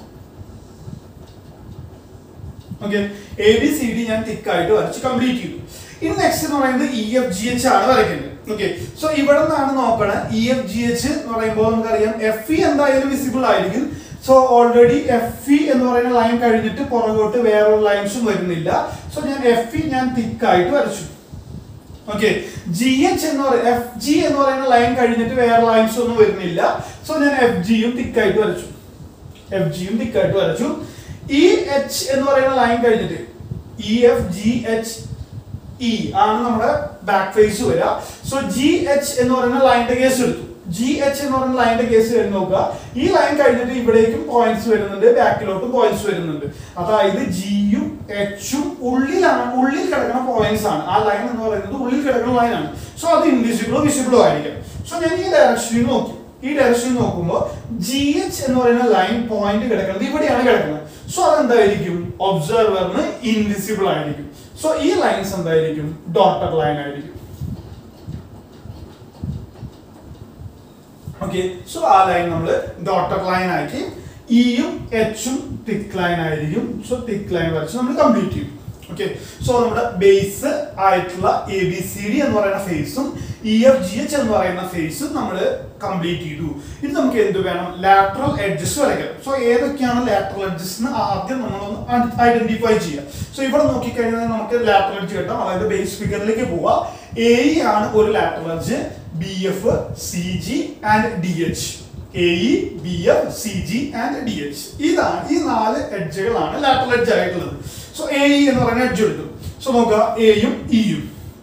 okay A B C D ഞാൻ തിക്കായിട്ട് വരച്ച് കംപ്ലീറ്റ് ചെയ്തു ഇനി നെക്സ്റ്റ് എന്ന് പറയുന്നത് ഇ എഫ് ജി എച്ച് ആണ് വരയ്ക്കുന്നത് ഓക്കെ സോ ഇവിടെ നിന്നാണ് നോക്കണത് ഇ എഫ് ജി എച്ച് എന്ന് പറയുമ്പോൾ നമുക്കറിയാം എഫ് ഇ എന്തായാലും വിസിബിൾ ആയിരിക്കും സോ ഓൾറെഡി എഫ് ഇ എന്ന് പറയുന്ന ലൈൻ കഴിഞ്ഞിട്ട് പുറകോട്ട് വേറൊരു ലൈൻസും വരുന്നില്ല സോ ഞാൻ എഫ് ഇ ഞാൻ തിക്കായിട്ട് വരച്ചു ഓക്കെ ജി എച്ച് എന്ന് പറയുന്ന എഫ് ജി എന്ന് പറയുന്ന ലൈൻ കഴിഞ്ഞിട്ട് വേറെ ലൈൻസ് ഒന്നും വരുന്നില്ല സോ ഞാൻ എഫ് ജിയും തിക്കായിട്ട് വരച്ചു എഫ് ജിയും തിക്കായിട്ട് വരച്ചു ഇ എച്ച് എന്ന് പറയുന്ന ലൈൻ കഴിഞ്ഞിട്ട് E F G H E ആണ് നമ്മുടെ ബാക്ക് ഫേസ് വരിക സോ ജി എച്ച് എന്ന് പറയുന്ന ലൈനിന്റെ കേസ് എടുത്തു ജി എച്ച് എന്ന് പറയുന്ന ലൈനിന്റെ കേസ് കഴിഞ്ഞ് നോക്കുക ഈ ലൈൻ കഴിഞ്ഞിട്ട് ഇവിടേക്കും പോയിന്റ്സ് വരുന്നുണ്ട് ബാക്കിലോട്ടും പോയിന്റ്സ് വരുന്നുണ്ട് അതായത് ജിയും എച്ചും ഉള്ളിലാണ് ഉള്ളിൽ കിടക്കുന്ന പോയിന്റ്സ് ആണ് ആ ലൈൻ എന്ന് പറയുന്നത് ഉള്ളിൽ കിടക്കുന്ന ലൈൻ ആണ് സോ അത് ഇൻവിസിബിളോ വിസിബിളോ ആയിരിക്കും സോ ഞാൻ ഈ ഡയറക്ഷനിൽ നോക്കി ഈ ഡയറക്ഷനിൽ നോക്കുമ്പോൾ ജി എച്ച് എന്ന് പറയുന്ന ലൈൻ പോയിന്റ് കിടക്കുന്നത് ഇവിടെയാണ് കിടക്കുന്നത് സോ അതെന്തായിരിക്കും ഒബ്സർവറിന് ഇൻവിസിബിൾ ആയിരിക്കും സോ ഈ ലൈൻസ് എന്തായിരിക്കും ഡോട്ടർ ലൈൻ ആയിരിക്കും ഓക്കെ സോ ആ ലൈൻ നമ്മൾ ഡോട്ടർ ലൈൻ ആക്കി ഇയും എച്ചും തിക്ക് ലൈൻ ആയിരിക്കും സോ തിക്ക് ലൈൻ വരച്ച് നമ്മൾ കംപ്ലീറ്റ് ചെയ്യും ഓക്കെ സോ നമ്മുടെ ബേസ് ആയിട്ടുള്ള എ ബി സി ഡി എന്ന് പറയുന്ന ഫേസും ഇ എഫ് ജി എച്ച് എന്ന് പറയുന്ന ഫേസും നമ്മൾ കംപ്ലീറ്റ് ചെയ്തു ഇനി നമുക്ക് എന്ത് വേണം ലാറ്ററൽ എഡ്ജസ് വരയ്ക്കണം സോ ഏതൊക്കെയാണ് ലാറ്ററൽ എഡ്ജസ് എന്ന് ആദ്യം നമ്മളൊന്ന് ഐഡന്റിഫൈ ചെയ്യുക സോ ഇവിടെ നോക്കിക്കഴിഞ്ഞാൽ നമുക്ക് ലാറ്ററൽ എഡ്ജ് കിട്ടാം അതായത് ബേസ് ഫിഗറിലേക്ക് പോവാം എ ആണ് ഒരു lateral edge B F C G and D H A E B F C G and D H ഇതാണ് ഈ നാല് എഡ്ജുകളാണ് ലാറ്ററൽ എഡ്ജ് ആയിട്ടുള്ളത് സോ എ ഇ എന്ന് പറയുന്ന എഡ്ജ് എടുത്തു സോ നോക്കുക എയും ഇയും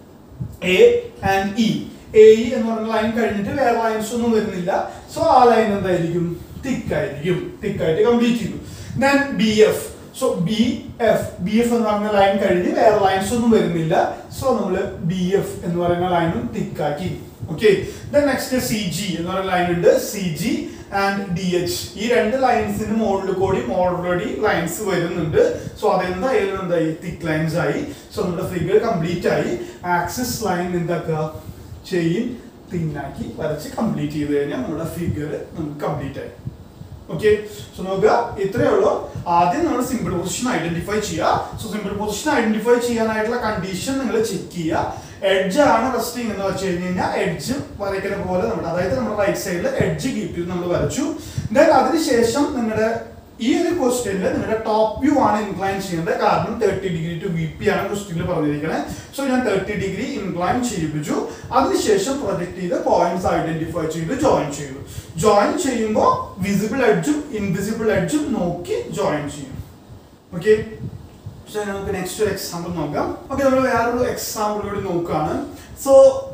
A and E A E എന്ന് പറയുന്ന ലൈൻ കഴിഞ്ഞിട്ട് വേറെ ലൈൻസ് ഒന്നും വരുന്നില്ല സോ ആ ലൈൻ എന്തായിരിക്കും തിക്ക് ആയിരിക്കും തിക്ക് ആയിട്ട് കംപ്ലീറ്റ് ചെയ്തു then B F so B F B F എന്ന് പറയുന്ന ലൈൻ കഴിഞ്ഞ് വേറെ ലൈൻസ് ഒന്നും വരുന്നില്ല സോ നമ്മൾ ബി എഫ് എന്ന് പറയുന്ന ലൈനും തിക്കാക്കി okay then next C G എന്ന് പറയുന്ന ലൈൻ ഉണ്ട് C G and D H ഈ രണ്ട് ലൈൻസിന് മുകളിൽ കൂടി ഓൾറെഡി ലൈൻസ് വരുന്നുണ്ട് സോ അതെന്തായാലും എന്തായി തിക്ക് ലൈൻസ് ആയി സോ നമ്മുടെ ഫിഗർ കംപ്ലീറ്റ് ആയി ആക്സിസ് ലൈൻ എന്താക്കുക ചെയിൻ തിന്നാക്കി വരച്ച് കംപ്ലീറ്റ് ചെയ്ത് കഴിഞ്ഞാൽ നമ്മുടെ ഫിഗർ നമുക്ക് കംപ്ലീറ്റ് ആയി ഓക്കെ സോ നോക്കുക ഇത്രയേ ഉള്ളൂ ആദ്യം നമ്മൾ സിമ്പിൾ പൊസിഷൻ ഐഡന്റിഫൈ ചെയ്യുക സോ സിമ്പിൾ പൊസിഷൻ ഐഡന്റിഫൈ ചെയ്യാനായിട്ടുള്ള കണ്ടീഷൻ നിങ്ങൾ ചെക്ക് ചെയ്യുക എഡ്ജ് ആണ് റെസ്റ്റിംഗ് എന്ന് വെച്ച് കഴിഞ്ഞ് കഴിഞ്ഞാൽ എഡ്ജ് വരയ്ക്കുന്ന പോലെ നമ്മുടെ അതായത് നമ്മുടെ റൈറ്റ് സൈഡിൽ എഡ്ജ് കീപ്പ് ചെയ്ത് നമ്മൾ വരച്ചു ദെൻ അതിനുശേഷം നിങ്ങളുടെ ഈ ഒരു ക്വസ്റ്റ്യനിൽ നിങ്ങളുടെ ടോപ്പ് വ്യൂ ആണ് ഇൻക്ലൈൻ ചെയ്യേണ്ടത് കാരണം thirty degree to V P ആണ് ക്വസ്റ്റ്യനിൽ പറഞ്ഞിരിക്കുന്നത് സോ ഞാൻ തേർട്ടി ഡിഗ്രി ഇൻക്ലൈൻ ചെയ്യിപ്പിച്ചു അതിനുശേഷം പ്രൊജക്ട് ചെയ്ത് പോയിന്റ്സ് ഐഡന്റിഫൈ ചെയ്ത് ജോയിൻ ചെയ്തു ജോയിൻ ചെയ്യുമ്പോൾ വിസിബിൾ എഡ്ജും ഇൻവിസിബിൾ എഡ്ജും നോക്കി ജോയിൻ ചെയ്യും ഓക്കെ സോ നമുക്ക് നെക്സ്റ്റ് ഒരു എക്സാമ്പിൾ നോക്കാം ഓക്കെ നമ്മൾ വേറൊരു എക്സാമ്പിൾ കൂടി നോക്കുകയാണ് സോ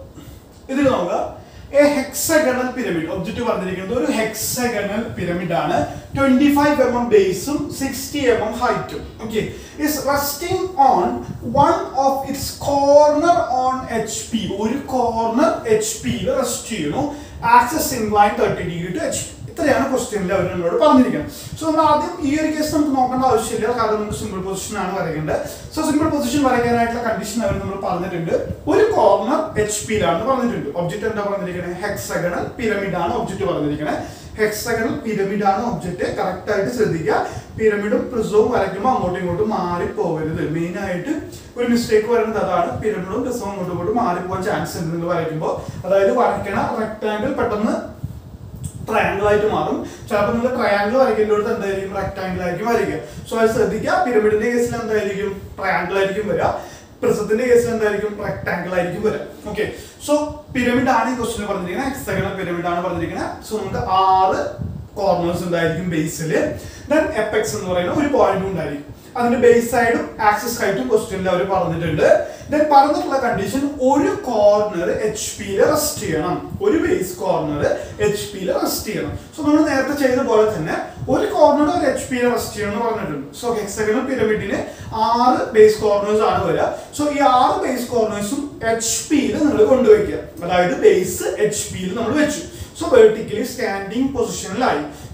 ഇതിൽ നോക്കുക എ ഹെക്സഗണൽ പിരമിഡ് ഒബ്ജക്റ്റ് പറഞ്ഞിരിക്കുന്നത് ഒരു ഹെക്സഗണൽ പിരമിഡ് ആണ് ട്വന്റി ഫൈവ് എം എം ബേസും സിക്സ്റ്റി എം എം ഹൈറ്റും okay is resting on one of its corner on H P ഒരു കോർണർ എച്ച് പിയിൽ റെസ്റ്റ് ചെയ്യുന്നു axis incline thirty degree to H P ഇത്രയാണ് ക്വസ്റ്റ്യനിൽ അവർ നമ്മളോട് പറഞ്ഞിരിക്കുന്നത് സോ നമ്മൾ ആദ്യം ഈ ഒരു കേസ് നമുക്ക് നോക്കേണ്ട ആവശ്യമില്ല കാരണം നമുക്ക് സിമ്പിൾ പൊസിഷൻ ആണ് വരയ്ക്കേണ്ടത് സോ സിമ്പിൾ പൊസിഷൻ വരയ്ക്കാനായിട്ടുള്ള കണ്ടീഷൻ അവർ നമ്മൾ പറഞ്ഞിട്ടുണ്ട് ഒരു കോർണർ എച്ച് പിയിലാണ് പറഞ്ഞിട്ടുണ്ട് ഒബ്ജക്റ്റ് എന്താ പറഞ്ഞിരിക്കുന്നത് ഹെക്സഗണൽ പിരമിഡ് ആണ് ഒബ്ജക്റ്റ് പറഞ്ഞിരിക്കുന്നത് ഹെക്സഗണൽ പിരമിഡ് ആണ് ഒബ്ജക്റ്റ് കറക്റ്റ് ആയിട്ട് ശ്രദ്ധിക്കുക പിരമിഡും പ്രിസവും വരയ്ക്കുമ്പോൾ അങ്ങോട്ടും ഇങ്ങോട്ടും മാറി പോകരുത് മെയിൻ ആയിട്ട് ഒരു മിസ്റ്റേക്ക് വരുന്നത് അതാണ് പിരമിഡും പ്രിസവും അങ്ങോട്ടും ഇങ്ങോട്ടും മാറിപ്പോകാൻ ചാൻസ് ഉണ്ട് നിങ്ങൾ വരയ്ക്കുമ്പോൾ അതായത് വരയ്ക്കണ റെക്ടാങ്കിൾ പെട്ടെന്ന് ട്രയാങ്കിൾ ആയിട്ട് മാറും ചിലപ്പോൾ നിങ്ങൾ ട്രയാങ്കിൾ വരയ്ക്കേണ്ടടുത്ത് എന്തായിരിക്കും റെക്ടാങ്കിൾ ആയിരിക്കും വരയ്ക്കുക സോ അത് ശ്രദ്ധിക്കുക പിരമിഡിന്റെ കേസിൽ എന്തായിരിക്കും ട്രയാങ്കിൾ ആയിരിക്കും വരിക പ്രിസത്തിന്റെ കേസിൽ എന്തായിരിക്കും റെക്ടാങ്കിൾ ആയിരിക്കും വരിക ഓക്കെ സോ പിരമിഡ് ആണ് ഈ ക്വസ്റ്റിന് പറഞ്ഞിരിക്കുന്നത് ഹെക്സഗണൽ പിരമിഡ് ആണ് പറഞ്ഞിരിക്കുന്നത് സോ നമുക്ക് ആറ് കോർണേഴ്സ് ഉണ്ടായിരിക്കും ബേസിൽ ദെൻ എപ്പെക്സ് എന്ന് പറയുന്ന ഒരു പോയിന്റ് ഉണ്ടായിരിക്കും അതിന്റെ ബേസ് സൈഡും ആക്സിസ് ഹൈറ്റും ക്വസ്റ്റ്യനിൽ അവർ പറഞ്ഞിട്ടുണ്ട് ദെൻ പറഞ്ഞിട്ടുള്ള കണ്ടീഷൻ ഒരു കോർണർ എച്ച് പിയിൽ റെസ്റ്റ് ചെയ്യണം ഒരു ബേസ് കോർണർ എച്ച് പിയിൽ റെസ്റ്റ് ചെയ്യണം സോ നമ്മൾ നേരത്തെ ചെയ്ത പോലെ തന്നെ ഒരു കോർണർ ഒരു എച്ച് പിയിൽ റെസ്റ്റ് ചെയ്യണം എന്ന് പറഞ്ഞിട്ടുണ്ട് സോ ഹെക്സഗണൽ പിരമിഡിന് ആറ് ബേസ് കോർണേഴ്സ് ആണ് വരിക സോ ഈ ആറ് ബേസ് കോർണേഴ്സും എച്ച് പിയിൽ നിങ്ങൾ കൊണ്ടുവയ്ക്കുക അതായത് ബേസ് എച്ച് പിയിൽ നമ്മൾ വെച്ചു സോ വെർട്ടിക്കലി സ്റ്റാൻഡിങ് പൊസിഷനിലായി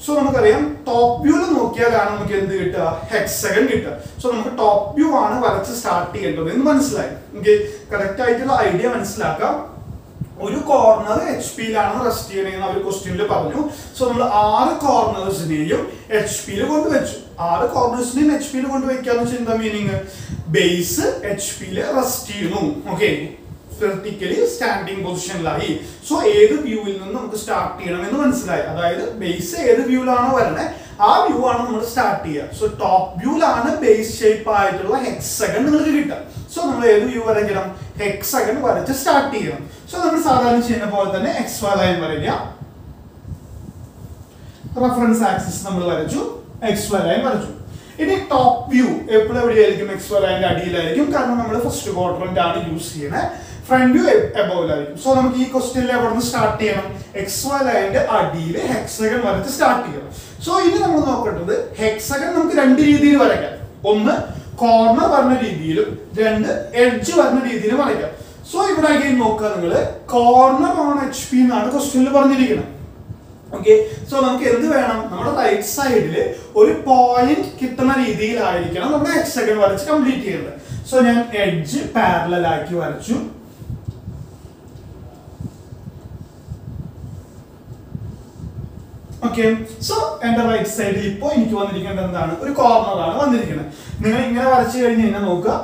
സോ നമുക്കറിയാം ടോപ്പ് വ്യൂവിൽ നോക്കിയാലാണ് നമുക്ക് എന്ത് കിട്ടുക ഹെക്സഗൺ കിട്ടുക സോ നമുക്ക് ടോപ്പ് വ്യൂ ആണ് വരച്ച് സ്റ്റാർട്ട് ചെയ്യേണ്ടത് എന്ന് മനസ്സിലായി ഓക്കെ കറക്റ്റ് ആയിട്ടുള്ള ഐഡിയ മനസ്സിലാക്കാം ഒരു കോർണർ എച്ച് പിയിലാണ് റെസ്റ്റ് ചെയ്യണമെന്ന് അവർ ക്വസ്റ്റ്യനിൽ പറഞ്ഞു സോ നമ്മൾ ആറ് കോർണേഴ്സിനെയും എച്ച് പിയിൽ കൊണ്ടുവച്ചു ആറ് കോർണേഴ്സിനെയും എച്ച് പിയിൽ കൊണ്ടുവയ്ക്കാന്ന് വെച്ചാൽ എന്താ മീനിങ് ബേസ് എച്ച് പിയിൽ റെസ്റ്റ് ചെയ്യുന്നു ഓക്കെ വെർട്ടിക്കലി സ്റ്റാൻഡിങ് പൊസിഷനിലായി സോ ഏത് വ്യൂവിൽ നിന്ന് നമുക്ക് സ്റ്റാർട്ട് ചെയ്യണം എന്ന് മനസ്സിലായി അതായത് ബേസ് ഏത് വ്യൂവിലാണോ വരണേ ആ വ്യൂ ആണ് നമ്മൾ സ്റ്റാർട്ട് ചെയ്യുക സോ ടോപ്പ് വ്യൂവിലാണ് ബേസ് ഷേപ്പ് ആയിട്ടുള്ള ഹെക്സഗൺ നിങ്ങൾക്ക് കിട്ടുക സോ നമ്മൾ ഏത് വ്യൂ വരയ്ക്കണം ഹെക്സഗൺ വരച്ച് സ്റ്റാർട്ട് ചെയ്യണം സോ നമ്മൾ സാധാരണ ചെയ്യുന്ന പോലെ തന്നെ എക്സ് വൈ ലൈൻ വരയ്ക്കുക റെഫറൻസ് ആക്സിസ് നമ്മൾ വരച്ചു എക്സ് വൈ ലൈൻ വരച്ചു ഇനി ടോപ്പ് വ്യൂ എപ്പോഴും എവിടെയായിരിക്കും എക്സ് വൈ ലൈൻ്റെ അടിയിലായിരിക്കും കാരണം നമ്മൾ ഫസ്റ്റ് ക്വാഡ്രന്റ് ആണ് യൂസ് ചെയ്യണേ ഫ്രണ്ട് വ്യൂ എബോവിലായിരിക്കും സോ നമുക്ക് ഈ ക്വസ്റ്റ്യനിൽ എവിടെ നിന്ന് സ്റ്റാർട്ട് ചെയ്യണം എക്സ് വൈ ലൈൻ്റെ അടിയിൽ ഹെക്സഗൺ വരച്ച് സ്റ്റാർട്ട് ചെയ്യണം സോ ഇനി നമ്മൾ നോക്കേണ്ടത് ഹെക്സഗൺ നമുക്ക് രണ്ട് രീതിയിൽ വരയ്ക്കാം ഒന്ന് കോർണർ വരുന്ന രീതിയിലും രണ്ട് എഡ്ജ് വരുന്ന രീതിയിലും വരയ്ക്കാം സോ ഇവിടെ അഗൈൻ നോക്കുക നിങ്ങൾ കോർണർ ഓൺ എച്ച് പി എന്നാണ് ക്വസ്റ്റ്യനിൽ പറഞ്ഞിരിക്കുന്നത് ഓക്കെ സോ നമുക്ക് എന്ത് വേണം നമ്മുടെ റൈറ്റ് സൈഡിൽ ഒരു പോയിന്റ് കിട്ടുന്ന രീതിയിലായിരിക്കണം നമ്മുടെ ഹെക്സഗൺ വരച്ച് കംപ്ലീറ്റ് ചെയ്യേണ്ടത് സോ ഞാൻ എഡ്ജ് പാരലൽ ആക്കി വരച്ചു ഓക്കെ സോ എന്റെ റൈറ്റ് സൈഡിൽ ഇപ്പോൾ എനിക്ക് വന്നിരിക്കേണ്ടത് എന്താണ് ഒരു കോർണർ ആണ് വന്നിരിക്കുന്നത് നിങ്ങൾ ഇങ്ങനെ വരച്ചു കഴിഞ്ഞ് കഴിഞ്ഞാൽ നോക്കുക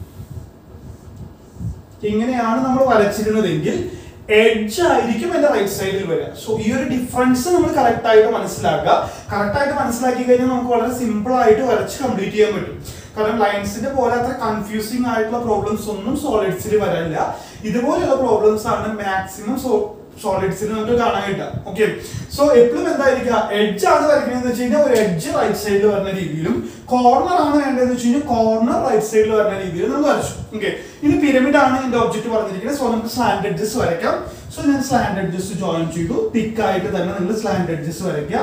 ഇങ്ങനെയാണ് നമ്മൾ വരച്ചിരുന്നതെങ്കിൽ എഡ്ജ് ആയിരിക്കും എന്റെ റൈറ്റ് സൈഡിൽ വരിക സോ ഈ ഒരു ഡിഫറൻസ് നമ്മൾ കറക്റ്റ് ആയിട്ട് മനസ്സിലാക്കുക കറക്റ്റ് ആയിട്ട് മനസ്സിലാക്കി കഴിഞ്ഞാൽ നമുക്ക് വളരെ സിമ്പിൾ ആയിട്ട് വരച്ച് കംപ്ലീറ്റ് ചെയ്യാൻ പറ്റും കാരണം ലൈൻസിന്റെ പോലെ അത്ര കൺഫ്യൂസിംഗ് ആയിട്ടുള്ള പ്രോബ്ലംസ് ഒന്നും സോളിഡ്സിൽ വരാനില്ല ഇതുപോലെയുള്ള പ്രോബ്ലംസ് ആണ് മാക്സിമം സോളിഡ്സിൽ നമുക്ക് കാണാൻ കിട്ടുക ഓക്കെ സോ എപ്പോഴും എന്തായിരിക്കുക എഡ്ജ് ആണ് വരയ്ക്കുന്നതെന്ന് വെച്ച് കഴിഞ്ഞാൽ ഒരു എഡ്ജ് റൈറ്റ് സൈഡിൽ വരുന്ന രീതിയിലും കോർണർ ആണ് വേണ്ടതെന്ന് വെച്ച് കഴിഞ്ഞാൽ കോർണർ റൈറ്റ് സൈഡിൽ വരുന്ന രീതിയിൽ നമ്മൾ വരച്ചു ഓക്കെ ഇനി പിരമിഡ് ആണ് എന്റെ ഒബ്ജക്റ്റ് പറഞ്ഞിരിക്കുന്നത് സോ നമുക്ക് സ്ലാൻഡ് എഡ്ജസ് വരയ്ക്കാം സോ ഞാൻ സ്ലാൻഡ് എഡ്ജസ് ജോയിൻ ചെയ്തു തിക്ക് ആയിട്ട് തന്നെ നിങ്ങൾ സ്ലാൻഡ് എഡ്ജസ് വരയ്ക്കുക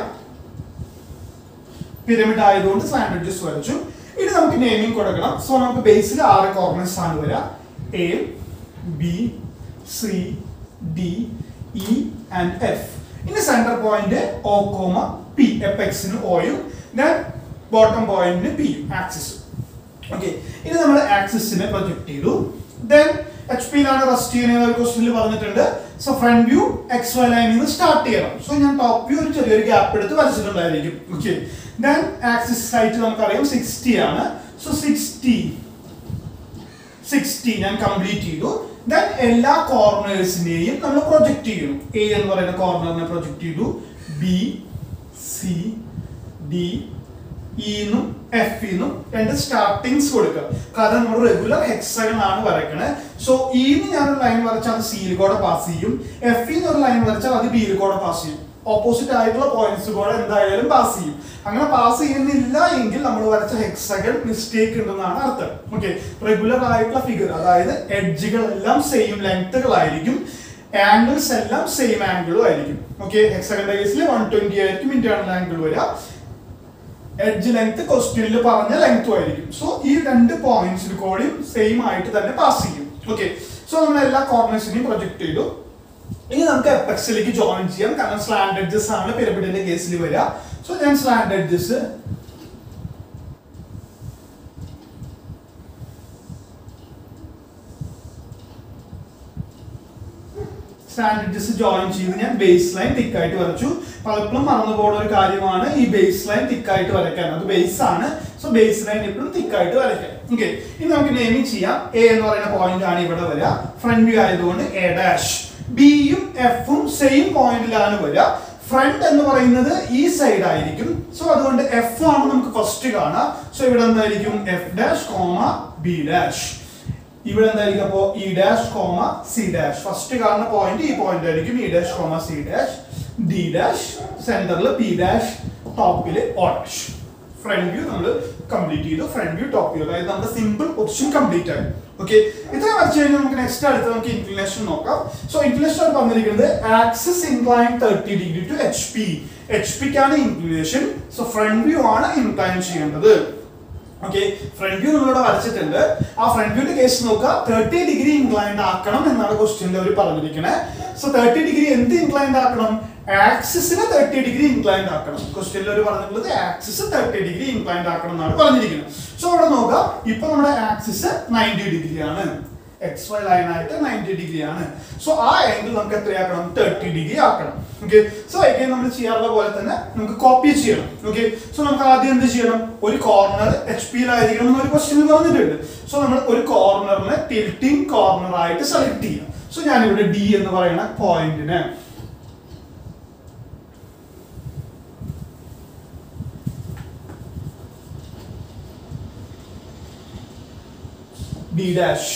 പിരമിഡ് ആയതുകൊണ്ട് സ്ലാൻഡ് എഡ്ജസ് വരച്ചു ഇനി നമുക്ക് നെയിമിംഗ് കൊടുക്കണം സോ നമുക്ക് ബേസിൽ ആറ് കോർണേഴ്സ് ആണ് വരിക A B C D E and F ഇനി centre point O comma P എപ്പെക്സിന് ഓയും ദെൻ ബോട്ടം പോയിന്റിന് പി ആക്സിസ് ഓക്കെ ഇനി നമ്മൾ ആക്സിസിനെ പ്രൊജക്ട് ചെയ്തു ദെൻ എച്ച് പിയിലാണ് റെസ്റ്റ് ചെയ്യുന്നത് ഒരു ക്വസ്റ്റിനിൽ പറഞ്ഞിട്ടുണ്ട് so front view X Y ലൈനിൽ നിന്ന് സ്റ്റാർട്ട് ചെയ്യണം സോ ഞാൻ ടോപ്പ് വ്യൂ ഒരു ചെറിയൊരു ഗ്യാപ്പ് എടുത്ത് വരച്ചിട്ടുണ്ടായിരിക്കും ഓക്കെ ദെൻ ആക്സിസ് സൈറ്റ് നമുക്കറിയാം സിക്സ്റ്റി ആണ് സോ സിക്സ്റ്റി സിക്സ്റ്റി ഞാൻ കംപ്ലീറ്റ് ചെയ്തു ദെൻ എല്ലാ കോർണേഴ്സിനെയും നമ്മൾ പ്രൊജക്ട് ചെയ്യുന്നു എ എന്ന് പറയുന്ന കോർണറിനെ പ്രൊജക്ട് ചെയ്തു ബി സി ഡി ഇന്നും എഫ് ഇന്നും രണ്ട് സ്റ്റാർട്ടിങ്സ് കൊടുക്കുക കാരണം നമ്മൾ റെഗുലർ ഹെക്സഗൺ ആണ് വരയ്ക്കണേ സോ ഇന്ന് ഞാൻ ഒരു ലൈൻ വരച്ചാൽ അത് സിയിൽ കൂടെ പാസ് ചെയ്യും എഫ് ഇന്ന് ഒരു ലൈൻ വരച്ചാൽ അത് ബിയിൽ കൂടെ പാസ് ചെയ്യും ഓപ്പോസിറ്റ് ആയിട്ടുള്ള പോയിന്റ്സ് കൂടെ എന്തായാലും പാസ് ചെയ്യും അങ്ങനെ പാസ് ചെയ്യുന്നില്ല എങ്കിൽ നമ്മൾ വരച്ച ഹെക്സഗൺ മിസ്റ്റേക്ക് ഉണ്ടെന്നാണ് അർത്ഥം ഓക്കെ റെഗുലർ ആയിട്ടുള്ള ഫിഗർ അതായത് എഡ്ജുകളെല്ലാം സെയിം ലെങ്ത്തുകളായിരിക്കും ആംഗിൾസ് എല്ലാം സെയിം ആംഗിളും ആയിരിക്കും ഓക്കെ ഹെക്സഗൺ കേസിൽ വൺ ട്വന്റി ആയിരിക്കും ഇന്റേണൽ ആംഗിൾ വരിക എഡ്ജ് ലെങ്ത് ക്വസ്റ്റ്യനിൽ പറഞ്ഞ ലെങ്ത്തും ആയിരിക്കും സോ ഈ രണ്ട് പോയിന്റ്സിൽ കൂടിയും സെയിം ആയിട്ട് തന്നെ പാസ് ചെയ്യും ഓക്കെ സോ നമ്മൾ എല്ലാ കോർണേഴ്സിനെയും പ്രൊജക്ട് ചെയ്തു ഇനി നമുക്ക് എപ്പക്സിലേക്ക് ജോയിൻ ചെയ്യാം കാരണം സ്ലാൻഡ് എഡ്ജസ് ആണ് പിരമിഡിന്റെ കേസിൽ വരിക സോ ഞാൻ സ്ലാൻഡ് എഡ്ജസ് സ്റ്റാൻഡേർഡ്സ് ജോയിൻ ചെയ്ത് ഞാൻ ബേസ് ലൈൻ തിക്കായിട്ട് വരച്ചു പലപ്പോഴും മറന്നു പോകുന്ന ഒരു കാര്യമാണ് ഈ ബേസ് ലൈൻ തിക്കായിട്ട് വരയ്ക്കാൻ അത് ബേസ് ആണ് സോ ബേസ് ലൈൻ എപ്പോഴും തിക്കായിട്ട് വരയ്ക്കാം ഓക്കെ ഇനി നമുക്ക് നെയിമിങ് ചെയ്യാം എ എന്ന് പറയുന്ന പോയിന്റ് ആണ് ഇവിടെ വരിക ഫ്രണ്ട് വ്യൂ ആയതുകൊണ്ട് എ ഡാഷ് ബിയും എഫും സെയിം പോയിന്റിലാണ് വരിക ഫ്രണ്ട് എന്ന് പറയുന്നത് ഈ സൈഡ് ആയിരിക്കും സോ അതുകൊണ്ട് എഫ് ആണ് നമുക്ക് ഫസ്റ്റ് കാണാം സോ ഇവിടെ എന്തായിരിക്കും F dash comma B dash ഇവിടെ എന്തായിരിക്കും അപ്പോ E dash comma C dash first കാണുന്ന പോയിന്റ് ഈ പോയിന്റ് ആയിരിക്കും E dash comma C dash D dash സെന്ററിൽ പി ഡാഷ് ടോപ്പിൽ ഓ ഡാഷ് ഫ്രണ്ട് വ്യൂ നമ്മൾ കംപ്ലീറ്റ് ചെയ്തു ഫ്രണ്ട് വ്യൂ ടോപ്പ് വ്യൂ അതായത് നമ്മുടെ സിമ്പിൾ പൊസിഷൻ കംപ്ലീറ്റ് ആയി ഓക്കെ ഇത്രയും വരച്ചു കഴിഞ്ഞാൽ നമുക്ക് നെക്സ്റ്റ് അടുത്ത് നമുക്ക് ഇൻക്ലിനേഷൻ നോക്കാം സോ ഇൻക്ലിനേഷൻ ആണ് പറഞ്ഞിരിക്കുന്നത് axis incline thirty degree to H P H പിക്കാണ് ഇൻക്ലിനേഷൻ സോ ഫ്രണ്ട് വ്യൂ ആണ് ഇൻക്ലൈൻ ചെയ്യേണ്ടത് ഓക്കെ ഫ്രണ്ട് വ്യൂ നമ്മളിവിടെ വരച്ചിട്ടുണ്ട് ആ ഫ്രണ്ട് വ്യൂന്റെ കേസ് നോക്കുക തേർട്ടി ഡിഗ്രി ഇൻക്ലൈൻഡ് ആക്കണം എന്നാണ് ക്വസ്റ്റ്യനിൽ അവർ പറഞ്ഞിരിക്കുന്നത് സോ തേർട്ടി ഡിഗ്രി എന്ത് ഇൻക്ലൈൻഡ് ആക്കണം ആക്സിസിനെ തേർട്ടി ഡിഗ്രി ഇൻക്ലൈൻഡ് ആക്കണം ക്വസ്റ്റ്യനിൽ ഒരു പറഞ്ഞിട്ടുള്ളത് ആക്സിസ് തേർട്ടി ഡിഗ്രി ഇൻക്ലൈൻഡ് ആക്കണം എന്നാണ് പറഞ്ഞിരിക്കുന്നത് സോ അവിടെ നോക്കാം ഇപ്പൊ നമ്മുടെ ആക്സിസ് നയൻറ്റി ഡിഗ്രി ആണ് എക്സ് വൈ ലൈൻ ആയിട്ട് നയൻറ്റി ഡിഗ്രി ആണ് സോ ആ ആംഗിൾ നമുക്ക് എത്രയാക്കണം തേർട്ടി ഡിഗ്രി ആക്കണം ഓക്കെ സോ എഗൈൻ നമ്മൾ ചെയ്യാറുള്ള പോലെ തന്നെ നമുക്ക് കോപ്പി ചെയ്യണം ഓക്കെ സോ നമുക്ക് ആദ്യം എന്ത് ചെയ്യണം ഒരു കോർണർ എച്ച് പിയിലായിരിക്കണം എന്നൊരു ക്വസ്റ്റ്യൻ പറഞ്ഞിട്ടുണ്ട് സോ നമ്മൾ ഒരു കോർണറിനെ ടിൽറ്റിംഗ് കോർണർ ആയിട്ട് സെലക്ട് ചെയ്യാം സോ ഞാനിവിടെ ഡി എന്ന് പറയുന്ന പോയിന്റിനെ D dash